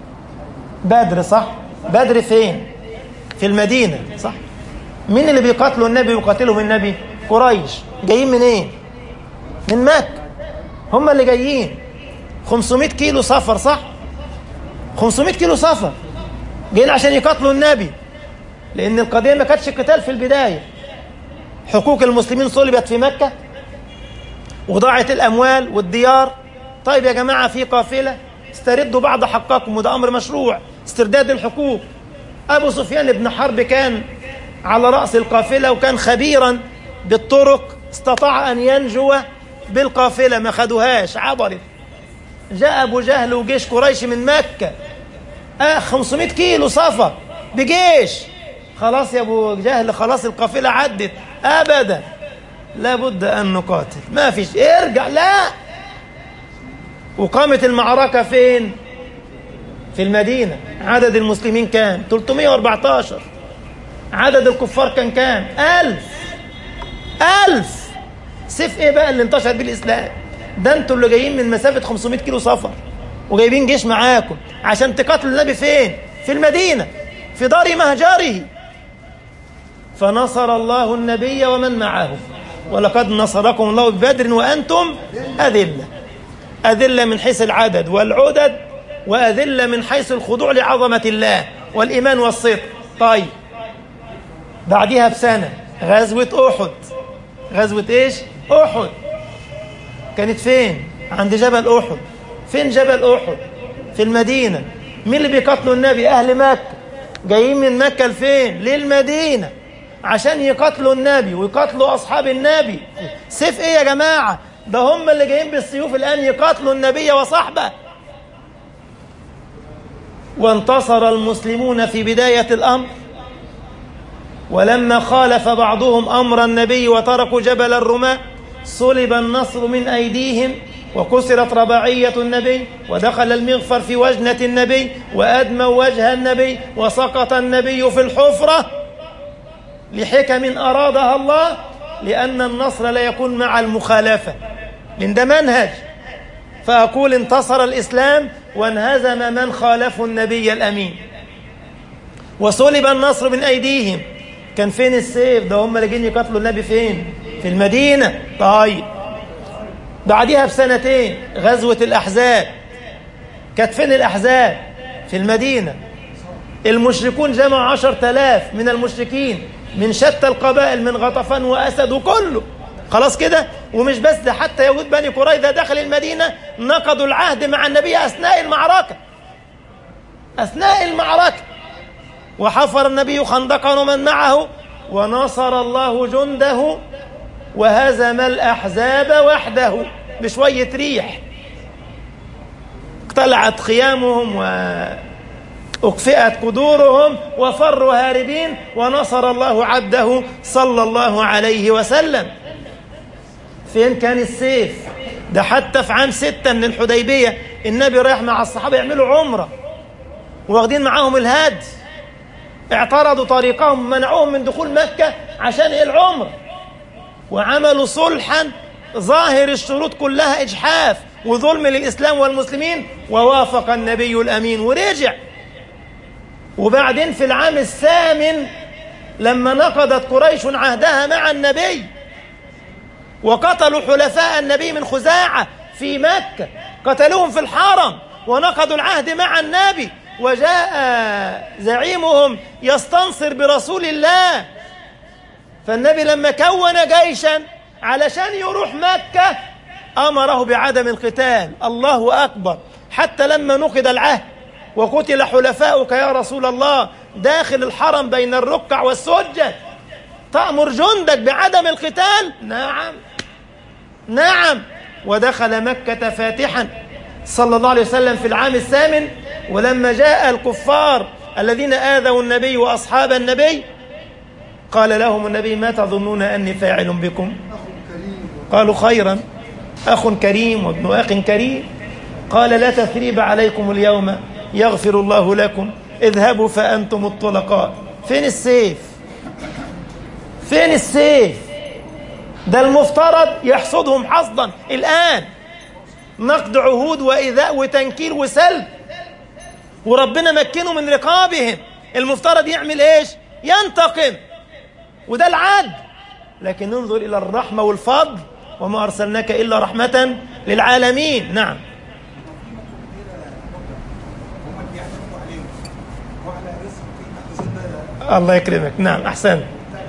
بدر صح؟ بدر فين؟ في المدينة صح؟ مين اللي بيقاتلوا النبي ويقاتلهم النبي؟ قريش جايين من ايه؟ من مكة هم اللي جايين 500 كيلو سفر صح؟ 500 كيلو سفر جايين عشان يقاتلوا النبي لأن القضية ما كانتش قتال في البداية حقوق المسلمين صلبت في مكة وضاعت الأموال والديار طيب يا جماعة في قافلة استردوا بعض حقكم وده أمر مشروع استرداد الحقوق أبو سفيان بن حرب كان على رأس القافلة وكان خبيرا بالطرق استطاع أن ينجو بالقافلة ما خدوهاش عبرت جاء أبو جهل وجيش قريش من مكة آه 500 كيلو سفر بجيش خلاص يا أبو جهل خلاص القافلة عدت أبدا لابد أن نقاتل ما فيش ارجع لا وقامت المعركة فين في المدينة عدد المسلمين كام 314 عدد الكفار كان كام ألف ألف سيف ايه بقى اللي انتشر بيه الاسلام ده انتوا اللي جايين من مسافة 500 كيلو سفر وجايبين جيش معاكم عشان تقاتلوا النبي فين في المدينة في دار مهجره فنصر الله النبي ومن معه ولقد نصركم الله ببدر وأنتم أذلة أذلة من حيث العدد والعدد وأذلة من حيث الخضوع لعظمة الله والإيمان والصدق طيب بعدها بسنة غزوة أحد غزوة إيش؟ أحد كانت فين؟ عند جبل أحد فين جبل أحد؟ في المدينة مين اللي بيقاتلوا النبي؟ أهل مكة جايين من مكة لفين؟ للمدينة عشان يقاتلوا النبي ويقاتلوا أصحاب النبي سيف إيه يا جماعة؟ ده هم اللي جايين بالسيوف الآن يقاتلوا النبي وصحبه وانتصر المسلمون في بداية الأمر ولما خالف بعضهم أمر النبي وتركوا جبل الرماة صلب النصر من أيديهم وكسرت رباعية النبي ودخل المغفر في وجنة النبي وأدموا وجه النبي وسقط النبي في الحفرة لحكم أرادها الله لأن النصر لا يكون مع المخالفة لأن ده منهج فأقول انتصر الإسلام وانهزم من خالفوا النبي الأمين وصلب النصر من أيديهم كان فين السيف ده هم اللي جايين يقاتلوا النبي فين في المدينة طيب بعدها بسنتين غزوة الأحزاب كانت فين الأحزاب في المدينة المشركون جمعوا عشر تلاف من المشركين من شتى القبائل من غطفان وأسد وكله خلاص كده ومش بس ده حتى يهود بني قريظة داخل المدينة نقضوا العهد مع النبي أثناء المعركة أثناء المعركة وحفر النبي خندقا ومن معه ونصر الله جنده وهزم الأحزاب وحده بشوية ريح اقتلعت خيامهم وأكفئت قدورهم وفروا هاربين ونصر الله عبده صلى الله عليه وسلم فين كان السيف ده حتى في عام ستة من الحديبية النبي رايح مع الصحابة يعملوا عمرة واخدين معاهم الهاد اعترضوا طريقهم منعوهم من دخول مكة عشان العمرة وعملوا صلحا ظاهر الشروط كلها إجحاف وظلم للإسلام والمسلمين ووافق النبي الأمين ورجع وبعدين في العام الثامن لما نقضت قريش عهدها مع النبي وقتلوا حلفاء النبي من خزاعة في مكة قتلوهم في الحرم ونقضوا العهد مع النبي وجاء زعيمهم يستنصر برسول الله فالنبي لما كون جيشا علشان يروح مكة أمره بعدم القتال الله أكبر حتى لما نقض العهد وقتل حلفاؤك يا رسول الله داخل الحرم بين الركع والسجد تأمر جندك بعدم القتال نعم نعم ودخل مكة فاتحا صلى الله عليه وسلم في العام الثامن ولما جاء الكفار الذين آذوا النبي وأصحاب النبي قال لهم النبي ما تظنون أني فاعل بكم قالوا خيرا أخ كريم وابن أخ كريم قال لا تثريب عليكم اليوم يغفر الله لكم اذهبوا فأنتم الطلقاء فين السيف فين السيف ده المفترض يحصدهم حصدا الآن نقد عهود وإيذاء وتنكيل وسلب وربنا مكنه من رقابهم المفترض يعمل ايش ينتقم وده العدل لكن انظر إلى الرحمة والفضل وما أرسلناك إلا رحمة للعالمين نعم الله يكرمك نعم أحسن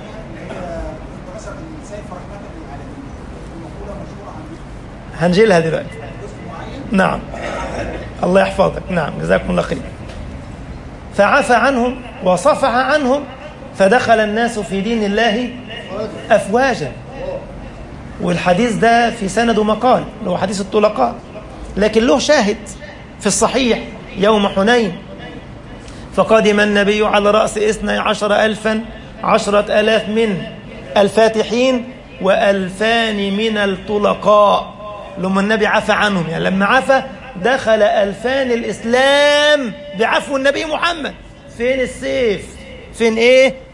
هنجيلها دلوقتي نعم الله يحفظك نعم جزاكم الله خير فعفى عنهم وصفح عنهم فدخل الناس في دين الله أفواجا والحديث ده في سند مقال اللي هو حديث الطلقاء لكن له شاهد في الصحيح يوم حنين فقدم النبي على رأس اثني عشر ألفا عشرة ألاف من الفاتحين وألفان من الطلقاء لما النبي عفى عنهم يعني لما عفى دخل ألفان الإسلام بعفو النبي محمد فين السيف فين إيه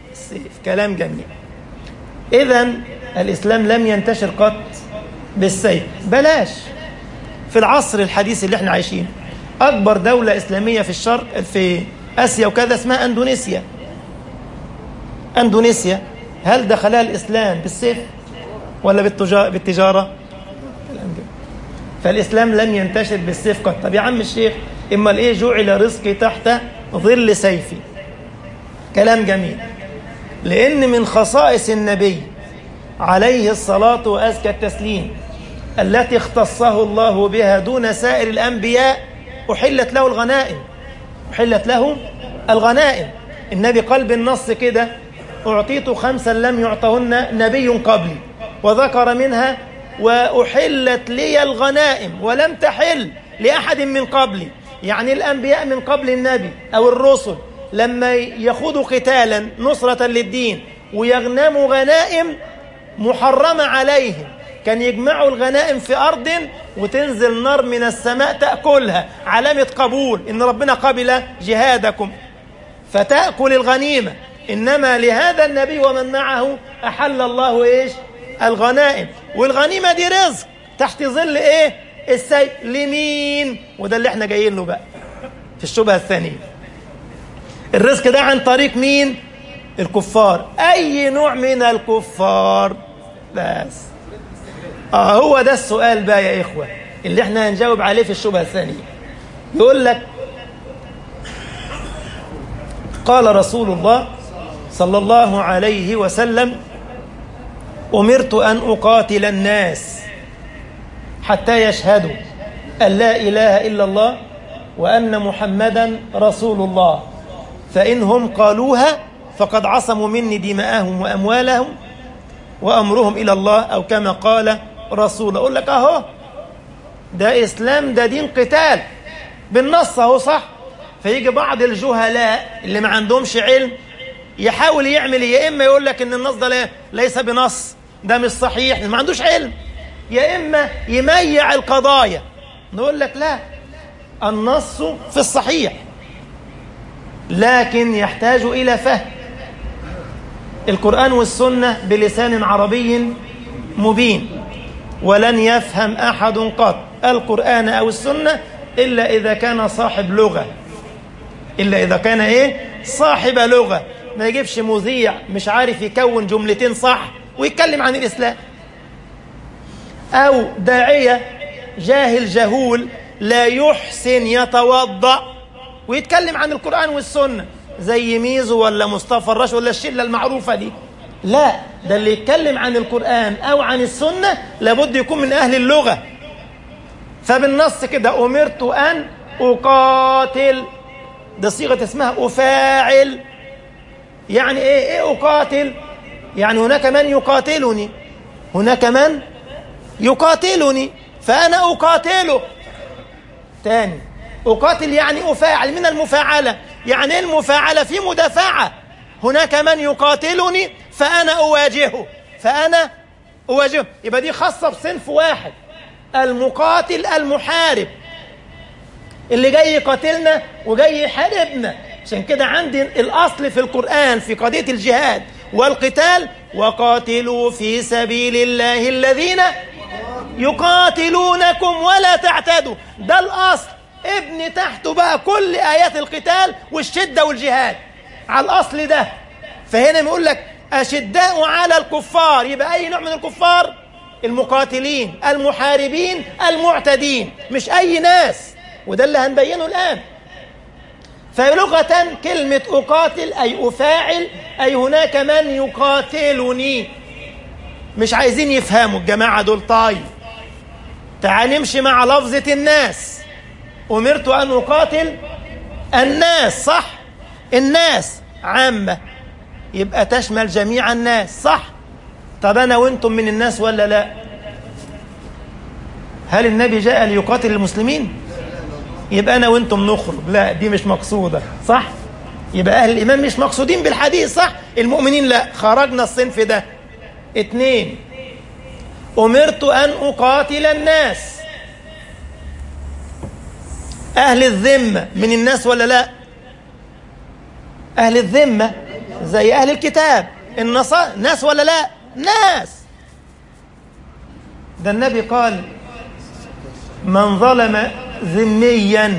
السيف كلام جميل إذا الإسلام لم ينتشر قط بالسيف بلاش في العصر الحديث اللي احنا عايشين أكبر دولة إسلامية في الشرق في آسيا وكذا اسمها أندونيسيا أندونيسيا هل دخلها الإسلام بالسيف ولا بالتجارة فالإسلام لم ينتشر بالسيف قط طب يا عم الشيخ إما الإيه جعل رزقي تحت ظل سيفي كلام جميل لأن من خصائص النبي عليه الصلاة وأزكى التسليم التي اختصه الله بها دون سائر الأنبياء أحلت له الغنائم أحلت له الغنائم النبي قال بالنص كده أعطيت خمسا لم يعطهن نبي قبلي وذكر منها وأحلت لي الغنائم ولم تحل لأحد من قبلي يعني الأنبياء من قبل النبي أو الرسل لما يخوضوا قتالا نصرة للدين ويغنموا غنائم محرمة عليهم كان يجمعوا الغنائم في أرض وتنزل نار من السماء تأكلها علامة قبول إن ربنا قبل جهادكم فتأكل الغنيمة إنما لهذا النبي ومن معه أحل الله إيش الغنائم والغنيمة دي رزق تحت ظل إيه السيف لمين وده اللي احنا جايين له بقى في الشبهة الثانية الرزق ده عن طريق مين الكفار أي نوع من الكفار بس آه هو ده السؤال بقى يا إخوة اللي احنا هنجاوب عليه في الشبهة الثانية يقول لك قال رسول الله صلى الله عليه وسلم أمرت أن أقاتل الناس حتى يشهدوا أن لا إله إلا الله وأن محمدا رسول الله فإنهم قالوها فقد عصموا مني دماءهم وأموالهم وأمرهم إلى الله أو كما قال رسول أقول لك أهو ده إسلام ده دين قتال بالنص أهو صح فيجي بعض الجهلاء اللي ما عندهمش علم يحاول يعمل يا إما يقول لك إن النص ده ليس بنص ده مش صحيح ما عندوش علم يا إما يميع القضايا نقول لك لا النص في الصحيح لكن يحتاج إلى فهم القرآن والسنة بلسان عربي مبين ولن يفهم أحد قط القرآن أو السنة إلا إذا كان صاحب لغة إلا إذا كان إيه صاحب لغة ما يجيبش مذيع مش عارف يكون جملتين صح ويتكلم عن الإسلام أو داعية جاهل جهول لا يحسن يتوضأ ويتكلم عن القرآن والسنة زي ميزو ولا مصطفى الرش ولا الشلة المعروفة دي لا ده اللي يتكلم عن القرآن أو عن السنة لابد يكون من أهل اللغة فبالنص كده أمرت أن أقاتل ده صيغة اسمها أفاعل يعني إيه إيه أقاتل يعني هناك من يقاتلني هناك من يقاتلني فأنا أقاتله تاني أقاتل يعني أفاعل من المفاعلة يعني إيه المفاعلة في مدافعة هناك من يقاتلني فأنا أواجهه فأنا أواجهه يبقى دي خاصة بصنف واحد المقاتل المحارب اللي جاي يقاتلنا وجاي يحاربنا عشان كده عندي الأصل في القرآن في قضية الجهاد والقتال وقاتلوا في سبيل الله الذين يقاتلونكم ولا تعتدوا ده الأصل ابني تحته بقى كل آيات القتال والشدة والجهاد على الأصل ده فهنا بيقول لك أشداء على الكفار يبقى أي نوع من الكفار المقاتلين المحاربين المعتدين مش أي ناس وده اللي هنبينه الآن فلغة كلمة أقاتل أي أفاعل أي هناك من يقاتلني مش عايزين يفهموا الجماعة دول طيب تعال نمشي مع لفظة الناس أمرت أن أقاتل الناس صح الناس عامة يبقى تشمل جميع الناس صح طب أنا وأنتم من الناس ولا لا هل النبي جاء ليقاتل المسلمين يبقى أنا وأنتم نخرج لا دي مش مقصودة صح يبقى أهل الإيمان مش مقصودين بالحديث صح المؤمنين لا خرجنا الصنف ده اتنين أمرت أن أقاتل الناس أهل الذمة من الناس ولا لا أهل الذمة زي أهل الكتاب النصارى ناس ولا لا ناس ده النبي قال من ظلم ذميا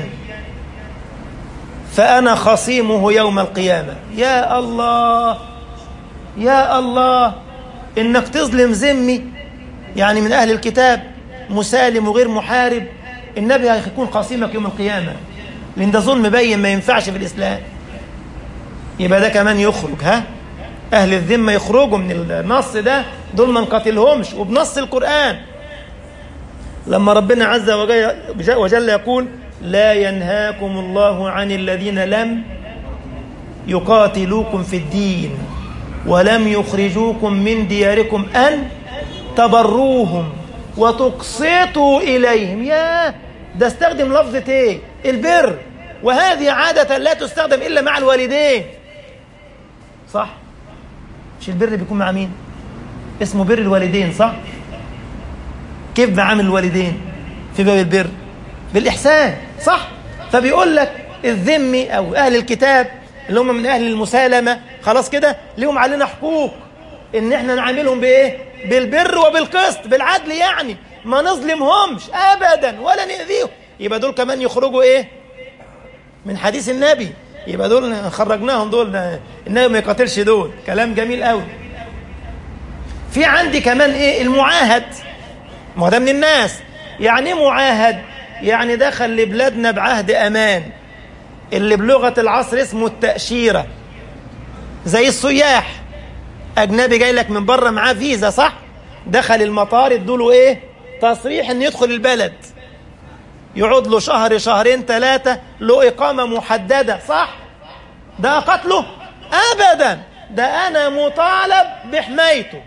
فأنا خصيمه يوم القيامة يا الله يا الله إنك تظلم ذمي يعني من أهل الكتاب مسالم وغير محارب النبي هيكون خصيمك يوم القيامة لأن ده ظلم بين ما ينفعش في الإسلام يبقى ده كمان يخرج ها أهل الذمة يخرجوا من النص ده دول ما نقاتلهمش وبنص القرآن لما ربنا عز وجل, وجل يقول لا ينهاكم الله عن الذين لم يقاتلوكم في الدين ولم يخرجوكم من دياركم أن تبروهم وتقسطوا إليهم يا ده استخدم لفظة ايه البر وهذه عادة لا تستخدم إلا مع الوالدين صح مش البر بيكون مع مين اسمه بر الوالدين صح كيف بعامل الوالدين في باب البر بالإحسان صح فبيقول لك الذمي أو أهل الكتاب اللي هم من أهل المسالمة خلاص كده ليهم علينا حقوق إن إحنا نعاملهم بإيه بالبر وبالقسط بالعدل يعني ما نظلمهمش أبدا ولا نأذيهم يبقى دول كمان يخرجوا إيه من حديث النبي يبقى دول خرجناهم دول النبي ما يقاتلش دول كلام جميل قوي في عندي كمان ايه المعاهد ما ده من الناس يعني ايه معاهد يعني دخل لبلادنا بعهد امان اللي بلغه العصر اسمه التاشيره زي السياح اجنبي جاي لك من بره معاه فيزا صح دخل المطار ادوا ايه تصريح ان يدخل البلد يقعد له شهر شهرين ثلاثة له إقامة محددة صح؟ ده قتله؟ أبدا ده أنا مطالب بحمايته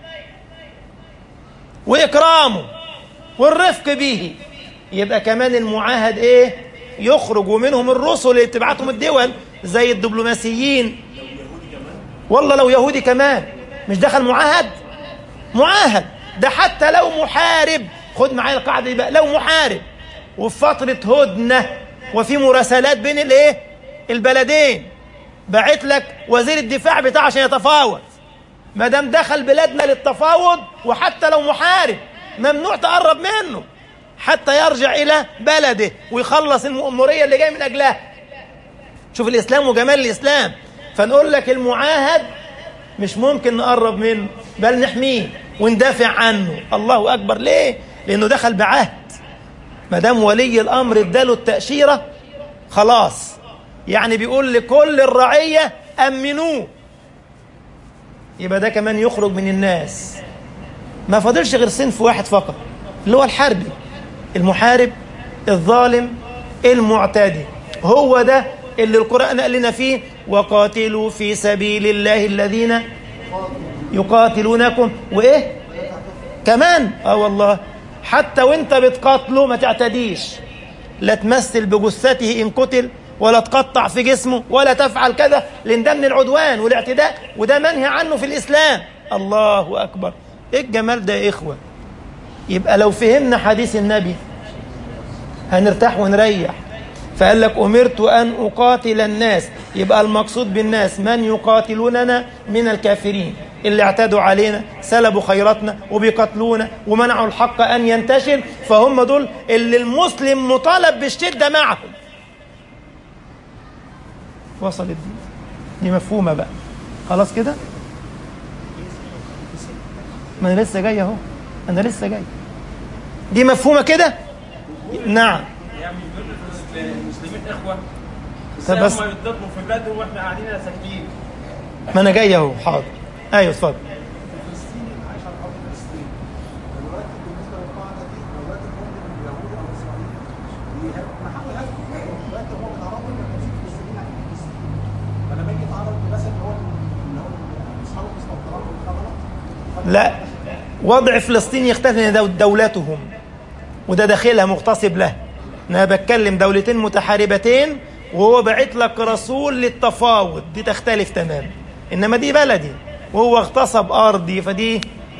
وإكرامه والرفق به يبقى كمان المعاهد إيه؟ يخرج ومنهم الرسل اللي بتبعتهم الدول زي الدبلوماسيين والله لو يهودي كمان مش دخل معاهد معاهد ده حتى لو محارب خد معايا القاعدة دي بقى لو محارب وفي فترة هدنة وفي مراسلات بين الايه البلدين بعت لك وزير الدفاع بتاعه عشان يتفاوض ما دام دخل بلادنا للتفاوض وحتى لو محارب ممنوع تقرب منه حتى يرجع الى بلده ويخلص المأمورية اللي جاي من اجلها شوف الاسلام وجمال الاسلام فنقول لك المعاهد مش ممكن نقرب منه بل نحميه وندافع عنه الله اكبر ليه لانه دخل بعهد ما دام ولي الامر اداله التاشيره خلاص يعني بيقول لكل الرعيه امنوه يبقى ده كمان يخرج من الناس ما فاضلش غير صنف واحد فقط اللي هو الحربي المحارب الظالم المعتدي هو ده اللي القرآن قال لنا فيه وقاتلوا في سبيل الله الذين يقاتلونكم وإيه كمان اه والله حتى وانت بتقاتله ما تعتديش لا تمثل بجثته إن قتل ولا تقطع في جسمه ولا تفعل كذا لان ده من العدوان والاعتداء وده منهي عنه في الإسلام الله أكبر إيه الجمال ده يا إخوة يبقى لو فهمنا حديث النبي هنرتاح ونريح فقال لك أمرت أن أقاتل الناس يبقى المقصود بالناس من يقاتلوننا من الكافرين اللي اعتدوا علينا سلبوا خيراتنا وبيقتلونا ومنعوا الحق أن ينتشر فهم دول اللي المسلم مطالب بالشدة معهم وصلت دي دي مفهومة بقى خلاص كده ما أنا لسه جاي أهو أنا لسه جاي دي مفهومة كده نعم يعني المسلمين اخوه طب بس- بس هم يتضربوا في بلادهم واحنا قاعدين ساكتين ما أنا جاي أهو حاضر أيوه اتفضل فلسطين عايش على ارض فلسطين دلوقتي بالنسبه للقاعده دي دلوقتي ممكن اليهود او الاسرائيليين محل هدف دلوقتي هو بيتعرضوا لتنظيم فلسطين عن فلسطين فلما يجي يتعرض لمثلا اللي هو اللي هو اصحاب المستوطنات والخبرات لا وضع فلسطين يختلف لأن دو- دولتهم وده داخلها مغتصب له انا بتكلم دولتين متحاربتين وهو باعت لك رسول للتفاوض دي تختلف تماما انما دي بلدي وهو اغتصب ارضي فدي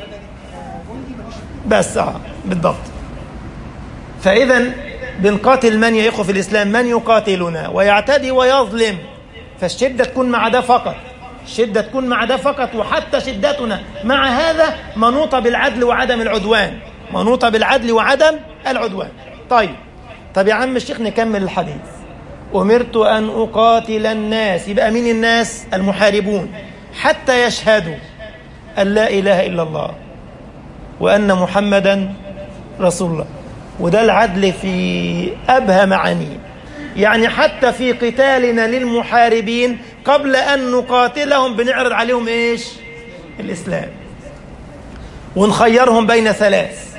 بس اه بالضبط فاذا بنقاتل من يا اخوه في الاسلام من يقاتلنا ويعتدي ويظلم فالشده تكون مع ده فقط الشدة تكون مع ده فقط وحتى شدتنا مع هذا منوطة بالعدل وعدم العدوان منوطة بالعدل وعدم العدوان طيب طب يا عم الشيخ نكمل الحديث أمرت أن أقاتل الناس يبقى مين الناس المحاربون حتى يشهدوا أن لا إله إلا الله وأن محمدا رسول الله وده العدل في أبهى معانيه يعني حتى في قتالنا للمحاربين قبل أن نقاتلهم بنعرض عليهم إيش الإسلام ونخيرهم بين ثلاث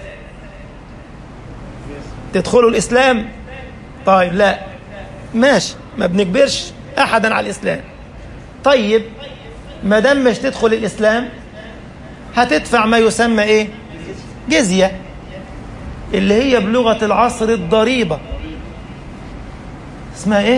تدخلوا الإسلام طيب لا ماشي ما بنجبرش أحدا على الإسلام طيب ما دام مش تدخل الإسلام هتدفع ما يسمى إيه جزية اللي هي بلغة العصر الضريبة اسمها إيه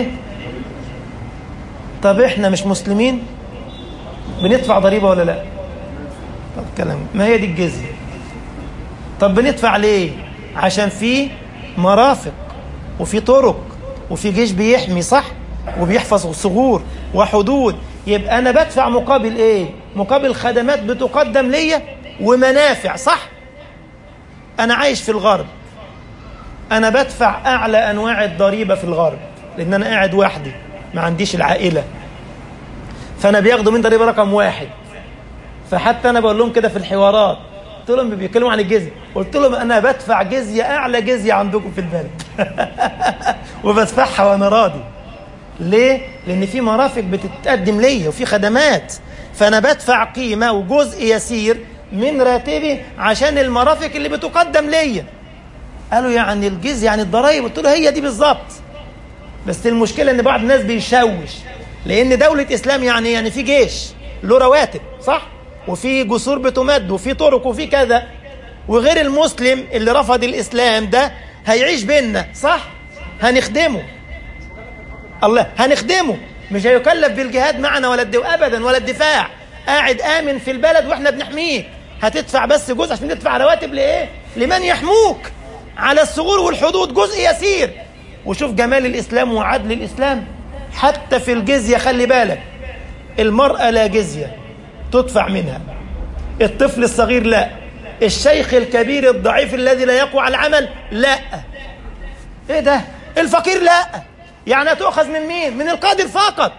طب إحنا مش مسلمين بندفع ضريبة ولا لا طب كلام ما هي دي الجزية طب بندفع ليه عشان في مرافق وفي طرق وفي جيش بيحمي صح وبيحفظ ثغور وحدود يبقى انا بدفع مقابل ايه مقابل خدمات بتقدم ليا ومنافع صح انا عايش في الغرب انا بدفع اعلى انواع الضريبه في الغرب لان انا قاعد وحدي ما عنديش العائله فانا بياخدوا من ضريبه رقم واحد فحتى انا بقول لهم كده في الحوارات قلت لهم بيتكلموا عن الجزيه قلت لهم انا بدفع جزيه اعلى جزيه عندكم في البلد وبدفعها وانا راضي ليه لان في مرافق بتتقدم ليا وفي خدمات فانا بدفع قيمه وجزء يسير من راتبي عشان المرافق اللي بتقدم ليا قالوا يعني الجزيه يعني الضرايب قلت له هي دي بالظبط بس المشكله ان بعض الناس بيشوش لان دوله اسلام يعني يعني في جيش له رواتب صح وفي جسور بتمد وفي طرق وفي كذا وغير المسلم اللي رفض الاسلام ده هيعيش بينا صح هنخدمه الله هنخدمه مش هيكلف بالجهاد معنا ولا الدو ابدا ولا الدفاع قاعد امن في البلد واحنا بنحميك هتدفع بس جزء عشان تدفع رواتب لايه لمن يحموك على الثغور والحدود جزء يسير وشوف جمال الاسلام وعدل الاسلام حتى في الجزيه خلي بالك المراه لا جزيه تدفع منها الطفل الصغير لا الشيخ الكبير الضعيف الذي لا يقوى على العمل لا ايه ده الفقير لا يعني تؤخذ من مين من القادر فقط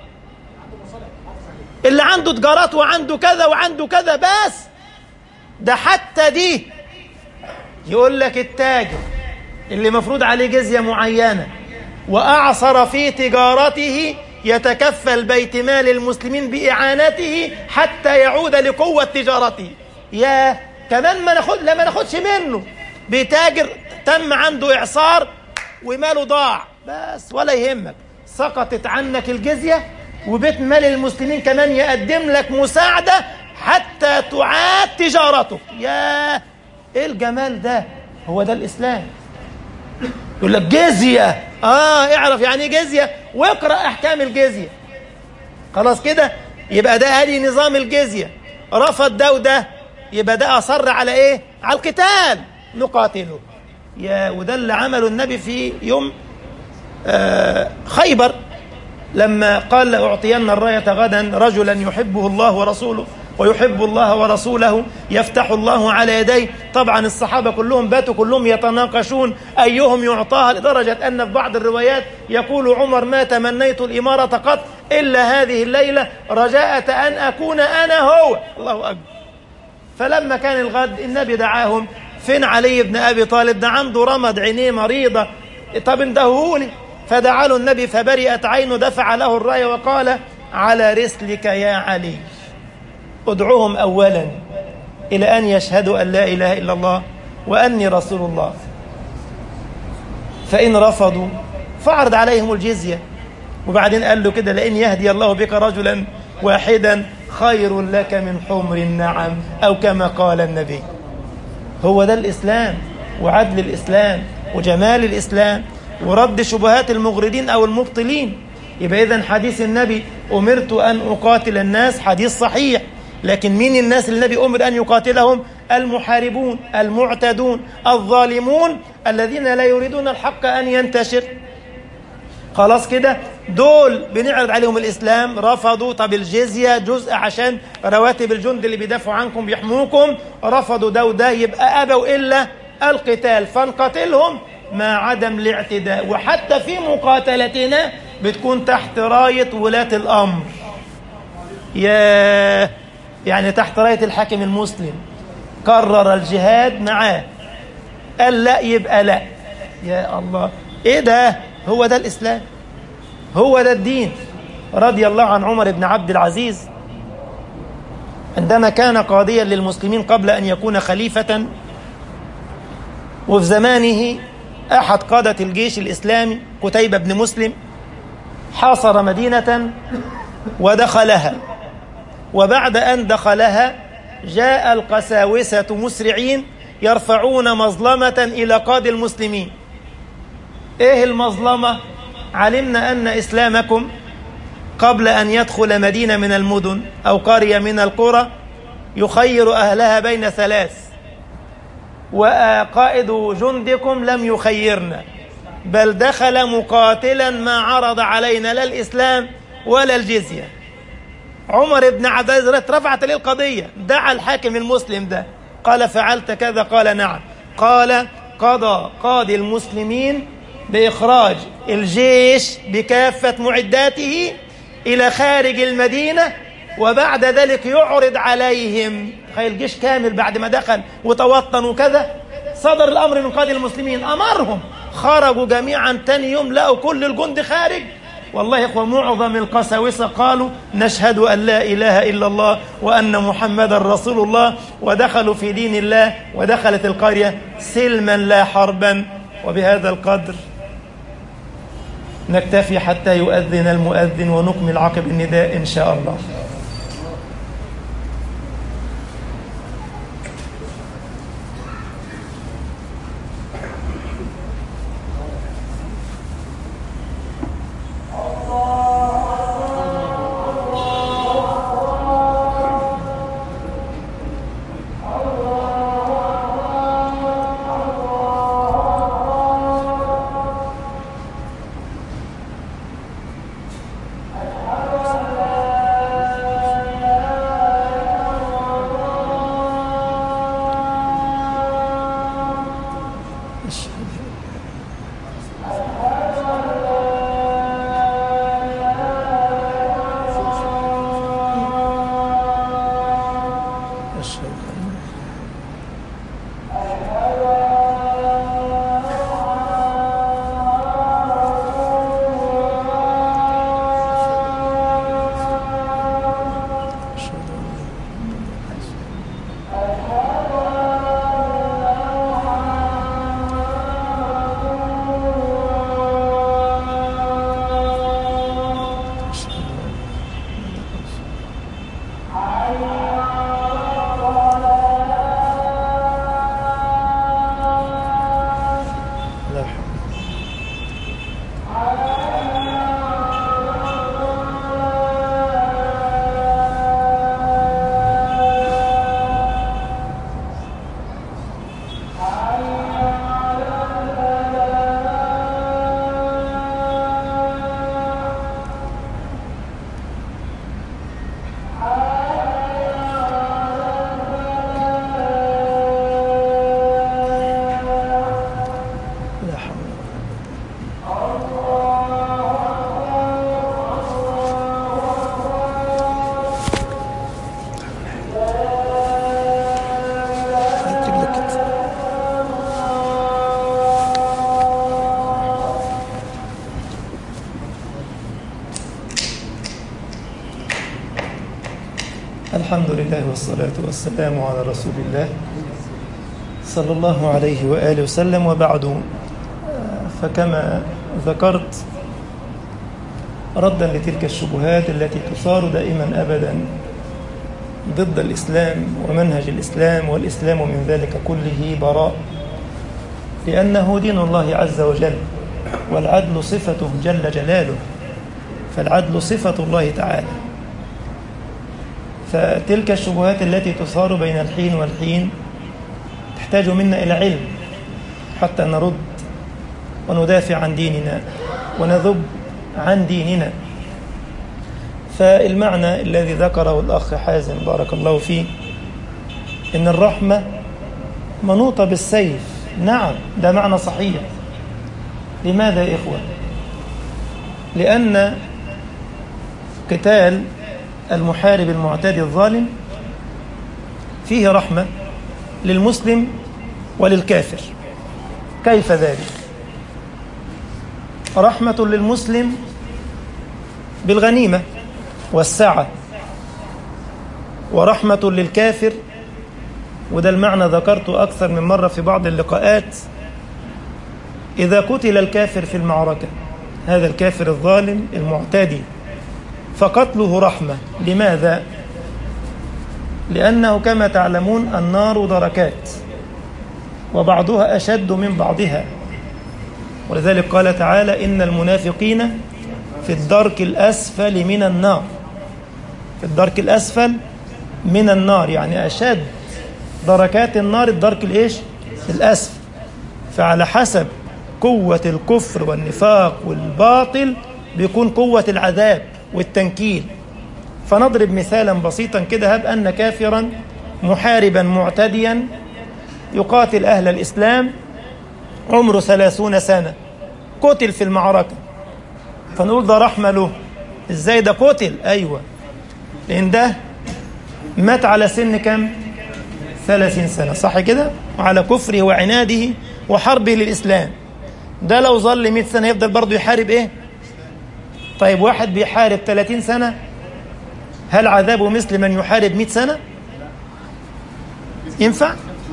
اللي عنده تجارات وعنده كذا وعنده كذا بس ده حتى دي يقول لك التاجر اللي مفروض عليه جزية معينة وأعصر في تجارته يتكفل بيت مال المسلمين بإعانته حتى يعود لقوة تجارته يا كمان ما ناخد لا ما ناخدش منه بتاجر تم عنده إعصار وماله ضاع بس ولا يهمك سقطت عنك الجزية وبيت مال المسلمين كمان يقدم لك مساعدة حتى تعاد تجارتك يا ايه الجمال ده هو ده الإسلام يقول لك جزية اه اعرف يعني ايه جزية واقرأ احكام الجزية خلاص كده يبقى ده ادي نظام الجزية رفض ده وده يبقى ده اصر على ايه على القتال نقاتله يا وده اللي عمله النبي في يوم آه خيبر لما قال لأعطين الراية غدا رجلا يحبه الله ورسوله ويحب الله ورسوله يفتح الله على يديه طبعا الصحابة كلهم باتوا كلهم يتناقشون أيهم يعطاها لدرجة أن في بعض الروايات يقول عمر ما تمنيت الإمارة قط إلا هذه الليلة رجاءة أن أكون أنا هو الله أكبر فلما كان الغد النبي دعاهم فين علي بن أبي طالب ده عنده رمد عينيه مريضة طب اندهولي فدعا له النبي فبرئت عينه دفع له الراية وقال على رسلك يا علي ادعوهم أولا إلى أن يشهدوا أن لا إله إلا الله وأني رسول الله فإن رفضوا فاعرض عليهم الجزية وبعدين قال له كده لئن يهدي الله بك رجلا واحدا خير لك من حمر النعم أو كما قال النبي هو ده الإسلام وعدل الإسلام وجمال الإسلام ورد شبهات المغردين أو المبطلين يبقى إذن حديث النبي أمرت أن أقاتل الناس حديث صحيح لكن مين الناس اللي النبي أمر أن يقاتلهم المحاربون المعتدون الظالمون الذين لا يريدون الحق أن ينتشر خلاص كده دول بنعرض عليهم الإسلام رفضوا طب الجزية جزء عشان رواتب الجند اللي بيدافعوا عنكم بيحموكم رفضوا ده وده يبقى أبوا إلا القتال فنقاتلهم مع عدم الاعتداء وحتى في مقاتلتنا بتكون تحت راية ولاة الأمر يا يعني تحت راية الحاكم المسلم قرر الجهاد معاه قال لا يبقى لا يا الله ايه ده هو ده الاسلام هو ده الدين رضي الله عن عمر بن عبد العزيز عندما كان قاضيا للمسلمين قبل ان يكون خليفه وفي زمانه احد قاده الجيش الاسلامي قتيبه بن مسلم حاصر مدينه ودخلها وبعد ان دخلها جاء القساوسه مسرعين يرفعون مظلمه الى قاضي المسلمين ايه المظلمه علمنا ان اسلامكم قبل ان يدخل مدينه من المدن او قريه من القرى يخير اهلها بين ثلاث وقائد جندكم لم يخيرنا بل دخل مقاتلا ما عرض علينا لا الاسلام ولا الجزيه عمر بن عبد العزيز رفعت لي القضيه دعا الحاكم المسلم ده قال فعلت كذا قال نعم قال قضى قاضي المسلمين بإخراج الجيش بكافة معداته إلى خارج المدينة وبعد ذلك يعرض عليهم تخيل الجيش كامل بعد ما دخل وتوطن وكذا صدر الأمر من قاضي المسلمين أمرهم خرجوا جميعا تاني يوم لقوا كل الجند خارج والله يا اخوة معظم القساوسة قالوا نشهد أن لا إله إلا الله وأن محمدا رسول الله ودخلوا في دين الله ودخلت القرية سلما لا حربا وبهذا القدر نكتفي حتى يؤذن المؤذن ونكمل عقب النداء إن شاء الله الحمد لله والصلاة والسلام على رسول الله صلى الله عليه وآله وسلم وبعد فكما ذكرت ردا لتلك الشبهات التي تثار دائما أبدا ضد الإسلام ومنهج الإسلام والإسلام من ذلك كله براء لأنه دين الله عز وجل والعدل صفته جل جلاله فالعدل صفة الله تعالى فتلك الشبهات التي تثار بين الحين والحين تحتاج منا إلى علم حتى نرد وندافع عن ديننا ونذب عن ديننا فالمعنى الذي ذكره الأخ حازم بارك الله فيه إن الرحمة منوطة بالسيف نعم ده معنى صحيح لماذا يا إخوة لأن قتال المحارب المعتدي الظالم فيه رحمة للمسلم وللكافر كيف ذلك رحمة للمسلم بالغنيمة والسعة ورحمة للكافر وده المعنى ذكرته أكثر من مرة في بعض اللقاءات إذا قتل الكافر في المعركة هذا الكافر الظالم المعتدي فقتله رحمة لماذا؟ لأنه كما تعلمون النار دركات وبعضها أشد من بعضها ولذلك قال تعالى إن المنافقين في الدرك الأسفل من النار في الدرك الأسفل من النار يعني أشد دركات النار الدرك الإيش؟ الأسفل فعلى حسب قوة الكفر والنفاق والباطل بيكون قوة العذاب والتنكيل فنضرب مثالا بسيطا كده هب أن كافرا محاربا معتديا يقاتل أهل الإسلام عمره ثلاثون سنة قتل في المعركة فنقول ده رحمة له ازاي ده قتل ايوه لان ده مات على سن كم ثلاثين سنة صح كده وعلى كفره وعناده وحربه للإسلام ده لو ظل 100 سنة يفضل برضه يحارب ايه طيب واحد بيحارب 30 سنة هل عذابه مثل من يحارب 100 سنة ينفع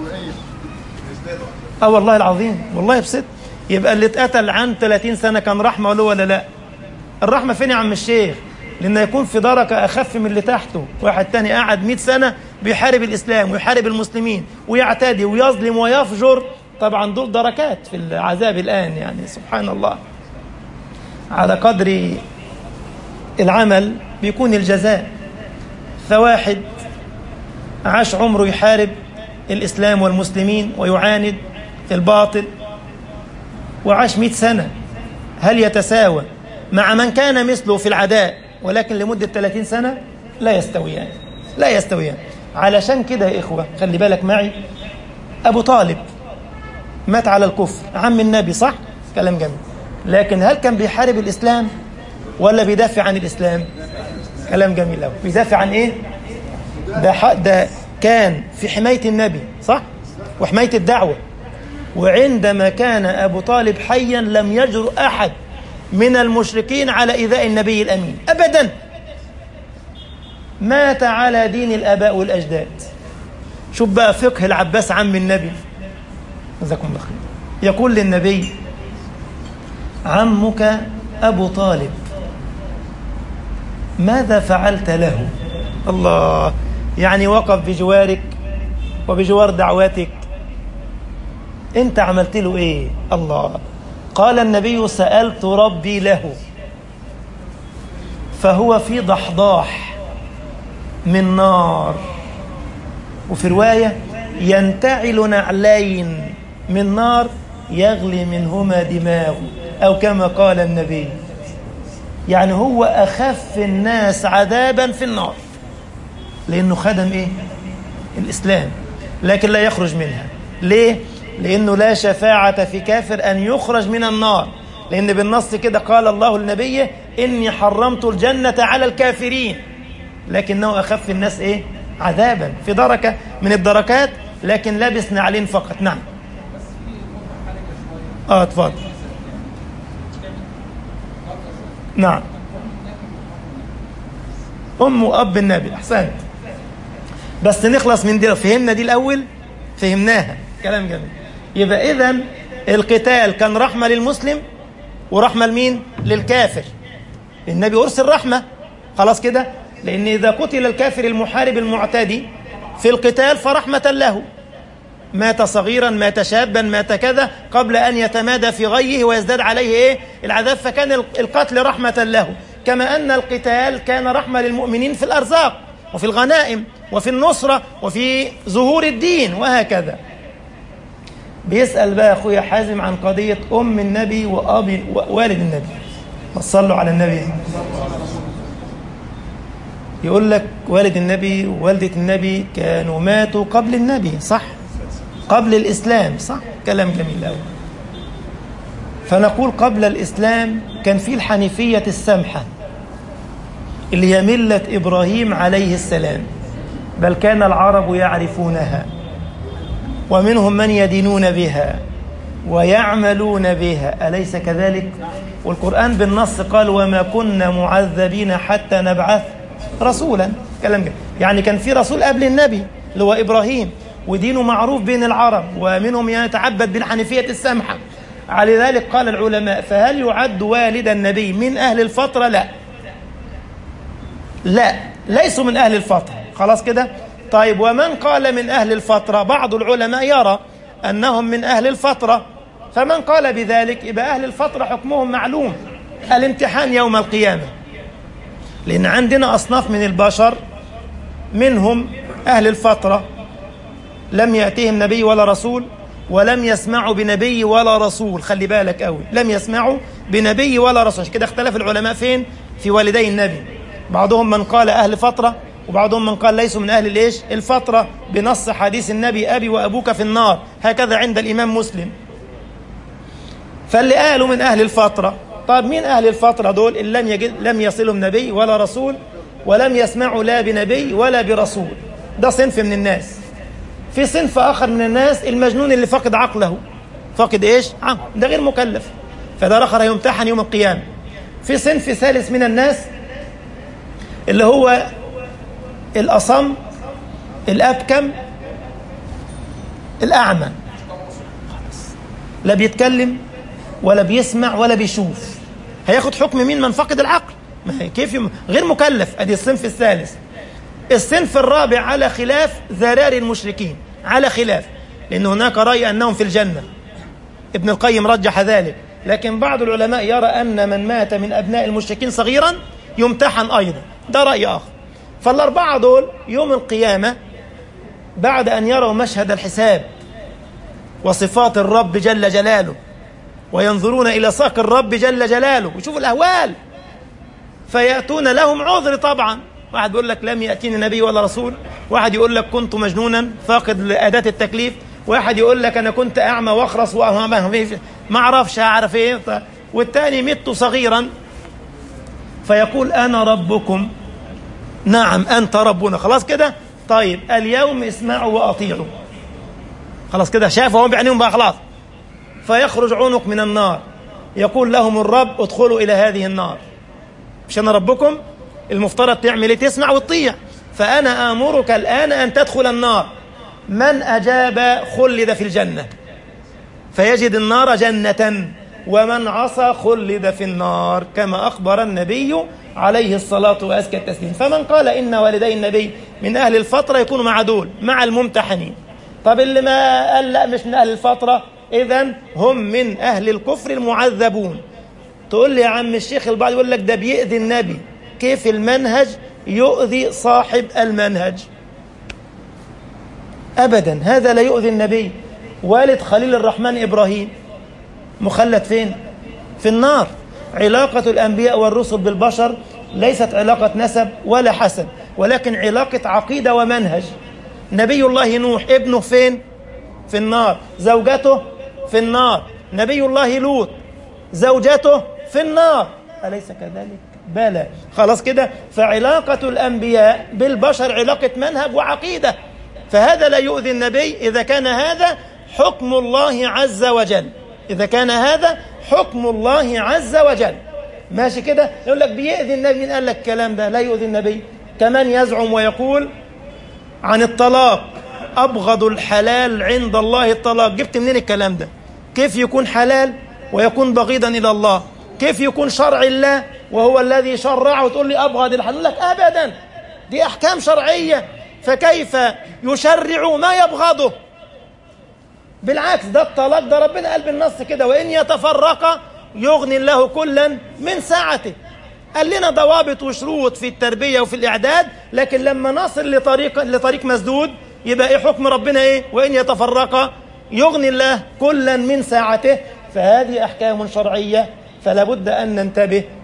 اه والله العظيم والله بصدق يبقى اللي اتقتل عن 30 سنة كان رحمة له ولا لا الرحمة فين يا عم الشيخ لأن يكون في درجة أخف من اللي تحته واحد تاني قاعد 100 سنة بيحارب الإسلام ويحارب المسلمين ويعتدي ويظلم ويفجر طبعا دول دركات في العذاب الآن يعني سبحان الله على قدر العمل بيكون الجزاء فواحد عاش عمره يحارب الإسلام والمسلمين ويعاند في الباطل وعاش مئة سنة هل يتساوى مع من كان مثله في العداء ولكن لمدة 30 سنة لا يستويان لا يستويان علشان كده يا إخوة خلي بالك معي أبو طالب مات على الكفر عم النبي صح؟ كلام جميل لكن هل كان بيحارب الإسلام ولا بيدافع عن الإسلام؟ كلام جميل أوي بيدافع عن إيه؟ ده, ده كان في حماية النبي صح؟ وحماية الدعوة وعندما كان أبو طالب حيا لم يجر أحد من المشركين على إيذاء النبي الأمين أبدا مات على دين الآباء والأجداد شوف بقى فقه العباس عم النبي جزاكم الله خير يقول للنبي عمك أبو طالب ماذا فعلت له الله يعني وقف بجوارك وبجوار دعواتك انت عملت له ايه الله قال النبي سألت ربي له فهو في ضحضاح من نار وفي رواية ينتعل نعلين من نار يغلي منهما دماغه أو كما قال النبي يعني هو أخف الناس عذابا في النار لأنه خدم إيه الإسلام لكن لا يخرج منها ليه لأنه لا شفاعة في كافر أن يخرج من النار لأن بالنص كده قال الله لنبيه إني حرمت الجنة على الكافرين لكنه أخف الناس إيه عذابا في دركة من الدركات لكن لابس نعلين فقط نعم اه اتفضل نعم أم وأب النبي أحسنت بس نخلص من دي فهمنا دي الأول فهمناها كلام جميل يبقى إذا القتال كان رحمة للمسلم ورحمة لمين للكافر النبي أرسل رحمة خلاص كده لأن إذا قتل الكافر المحارب المعتدي في القتال فرحمة له مات صغيرا مات شابا مات كذا قبل أن يتمادى في غيه ويزداد عليه إيه العذاب فكان القتل رحمة له كما أن القتال كان رحمة للمؤمنين في الأرزاق وفي الغنائم وفي النصرة وفي ظهور الدين وهكذا بيسأل بقى أخويا حازم عن قضية أم النبي وأبي والد النبي ما تصلوا على النبي يقول لك والد النبي ووالدة النبي كانوا ماتوا قبل النبي صح قبل الإسلام صح كلام جميل أوي فنقول قبل الإسلام كان في الحنيفية السمحة اللي هي ملة إبراهيم عليه السلام بل كان العرب يعرفونها ومنهم من يدينون بها ويعملون بها أليس كذلك؟ والقرآن بالنص قال وما كنا معذبين حتى نبعث رسولا كلام جميل يعني كان في رسول قبل النبي اللي هو إبراهيم ودينه معروف بين العرب ومنهم يتعبد بالحنيفية السمحة على ذلك قال العلماء فهل يعد والد النبي من أهل الفترة؟ لا لا ليسوا من أهل الفترة خلاص كده طيب ومن قال من أهل الفترة بعض العلماء يرى أنهم من أهل الفترة فمن قال بذلك يبقى أهل الفترة حكمهم معلوم الامتحان يوم القيامة لأن عندنا أصناف من البشر منهم أهل الفترة لم يأتيهم نبي ولا رسول ولم يسمعوا بنبي ولا رسول خلي بالك قوي لم يسمعوا بنبي ولا رسول عشان كده اختلف العلماء فين في والدي النبي بعضهم من قال أهل فترة وبعضهم من قال ليسوا من أهل الإيش الفترة بنص حديث النبي أبي وأبوك في النار هكذا عند الإمام مسلم فاللي قالوا من أهل الفترة طيب مين أهل الفترة دول اللي لم, يجد لم يصلهم نبي ولا رسول ولم يسمعوا لا بنبي ولا برسول ده صنف من الناس في صنف آخر من الناس المجنون اللي فقد عقله فقد إيش عقل ده غير مكلف فده آخر هيمتحن يوم القيامة في صنف ثالث من الناس اللي هو الأصم الأبكم الأعمى لا بيتكلم ولا بيسمع ولا بيشوف هياخد حكم مين من فقد العقل ما هي كيف يم... غير مكلف ادي الصنف الثالث الصنف الرابع على خلاف ذرار المشركين على خلاف لأن هناك رأي أنهم في الجنة ابن القيم رجح ذلك لكن بعض العلماء يرى أن من مات من أبناء المشركين صغيرا يمتحن أيضا ده رأي آخر فالأربعة دول يوم القيامة بعد أن يروا مشهد الحساب وصفات الرب جل جلاله وينظرون إلى ساق الرب جل جلاله ويشوفوا الأهوال فيأتون لهم عذر طبعا واحد بيقول لك لم يأتيني نبي ولا رسول واحد يقول لك كنت مجنونا فاقد لأداة التكليف واحد يقول لك أنا كنت أعمى وأخرس ما أعرفش أعرف إيه والتاني مت صغيرا فيقول أنا ربكم نعم أنت ربنا خلاص كده طيب اليوم اسمعوا وأطيعوا خلاص كده شافوا هم بعينهم بقى خلاص فيخرج عنق من النار يقول لهم الرب ادخلوا إلى هذه النار مش أنا ربكم المفترض تعمل ايه تسمع وتطيع فأنا آمرك الآن أن تدخل النار من أجاب خلد في الجنة فيجد النار جنة ومن عصى خلد في النار كما أخبر النبي عليه الصلاة وأزكى التسليم فمن قال إن والدي النبي من أهل الفترة يكونوا مع دول مع الممتحنين طب اللي ما قال لا مش من أهل الفترة إذا هم من أهل الكفر المعذبون تقول لي يا عم الشيخ البعض يقول لك ده بيأذي النبي كيف المنهج يؤذي صاحب المنهج أبدا هذا لا يؤذي النبي والد خليل الرحمن إبراهيم مخلد فين في النار علاقة الأنبياء والرسل بالبشر ليست علاقة نسب ولا حسب ولكن علاقة عقيدة ومنهج نبي الله نوح ابنه فين في النار زوجته في النار نبي الله لوط زوجته في النار أليس كذلك بلى خلاص كده فعلاقة الأنبياء بالبشر علاقة منهج وعقيدة فهذا لا يؤذي النبي إذا كان هذا حكم الله عز وجل إذا كان هذا حكم الله عز وجل ماشي كده يقول لك بيأذي النبي مين قال لك الكلام ده لا يؤذي النبي كمان يزعم ويقول عن الطلاق أبغض الحلال عند الله الطلاق جبت منين الكلام ده كيف يكون حلال ويكون بغيضا إلى الله كيف يكون شرع الله وهو الذي شرعه وتقول لي أبغض الحلال لك أبدا دي أحكام شرعية فكيف يشرع ما يبغضه بالعكس ده الطلاق ده ربنا قال بالنص كده وإن يتفرق يغني الله كلا من ساعته قال لنا ضوابط وشروط في التربية وفي الإعداد لكن لما نصل لطريق لطريق مسدود يبقى إيه حكم ربنا إيه وإن يتفرق يغني الله كلا من ساعته فهذه أحكام شرعية فلا بد أن ننتبه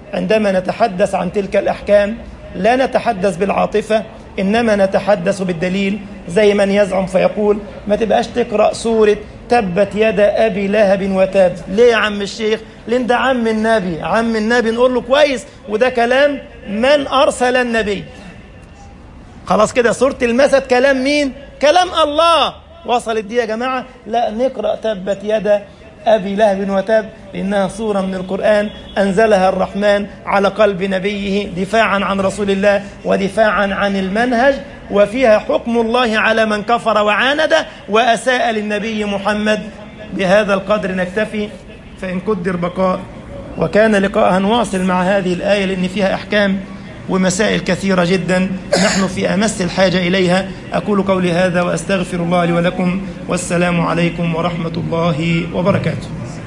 عندما نتحدث عن تلك الأحكام لا نتحدث بالعاطفة إنما نتحدث بالدليل زي من يزعم فيقول ما تبقاش تقرأ سورة تبت يد أبي لهب وتاب ليه يا عم الشيخ لأن ده عم النبي عم النبي نقول له كويس وده كلام من أرسل النبي خلاص كده سورة المسد كلام مين كلام الله وصلت دي يا جماعة لا نقرأ تبت يد أبي لهب وتاب لأنها سورة من القرآن أنزلها الرحمن على قلب نبيه دفاعا عن رسول الله ودفاعا عن المنهج وفيها حكم الله على من كفر وعاند وأساء للنبي محمد بهذا القدر نكتفي فإن قدر بقاء وكان لقاء نواصل مع هذه الآية لأن فيها أحكام ومسائل كثيرة جدا نحن في أمس الحاجة إليها أقول قولي هذا وأستغفر الله لي ولكم والسلام عليكم ورحمة الله وبركاته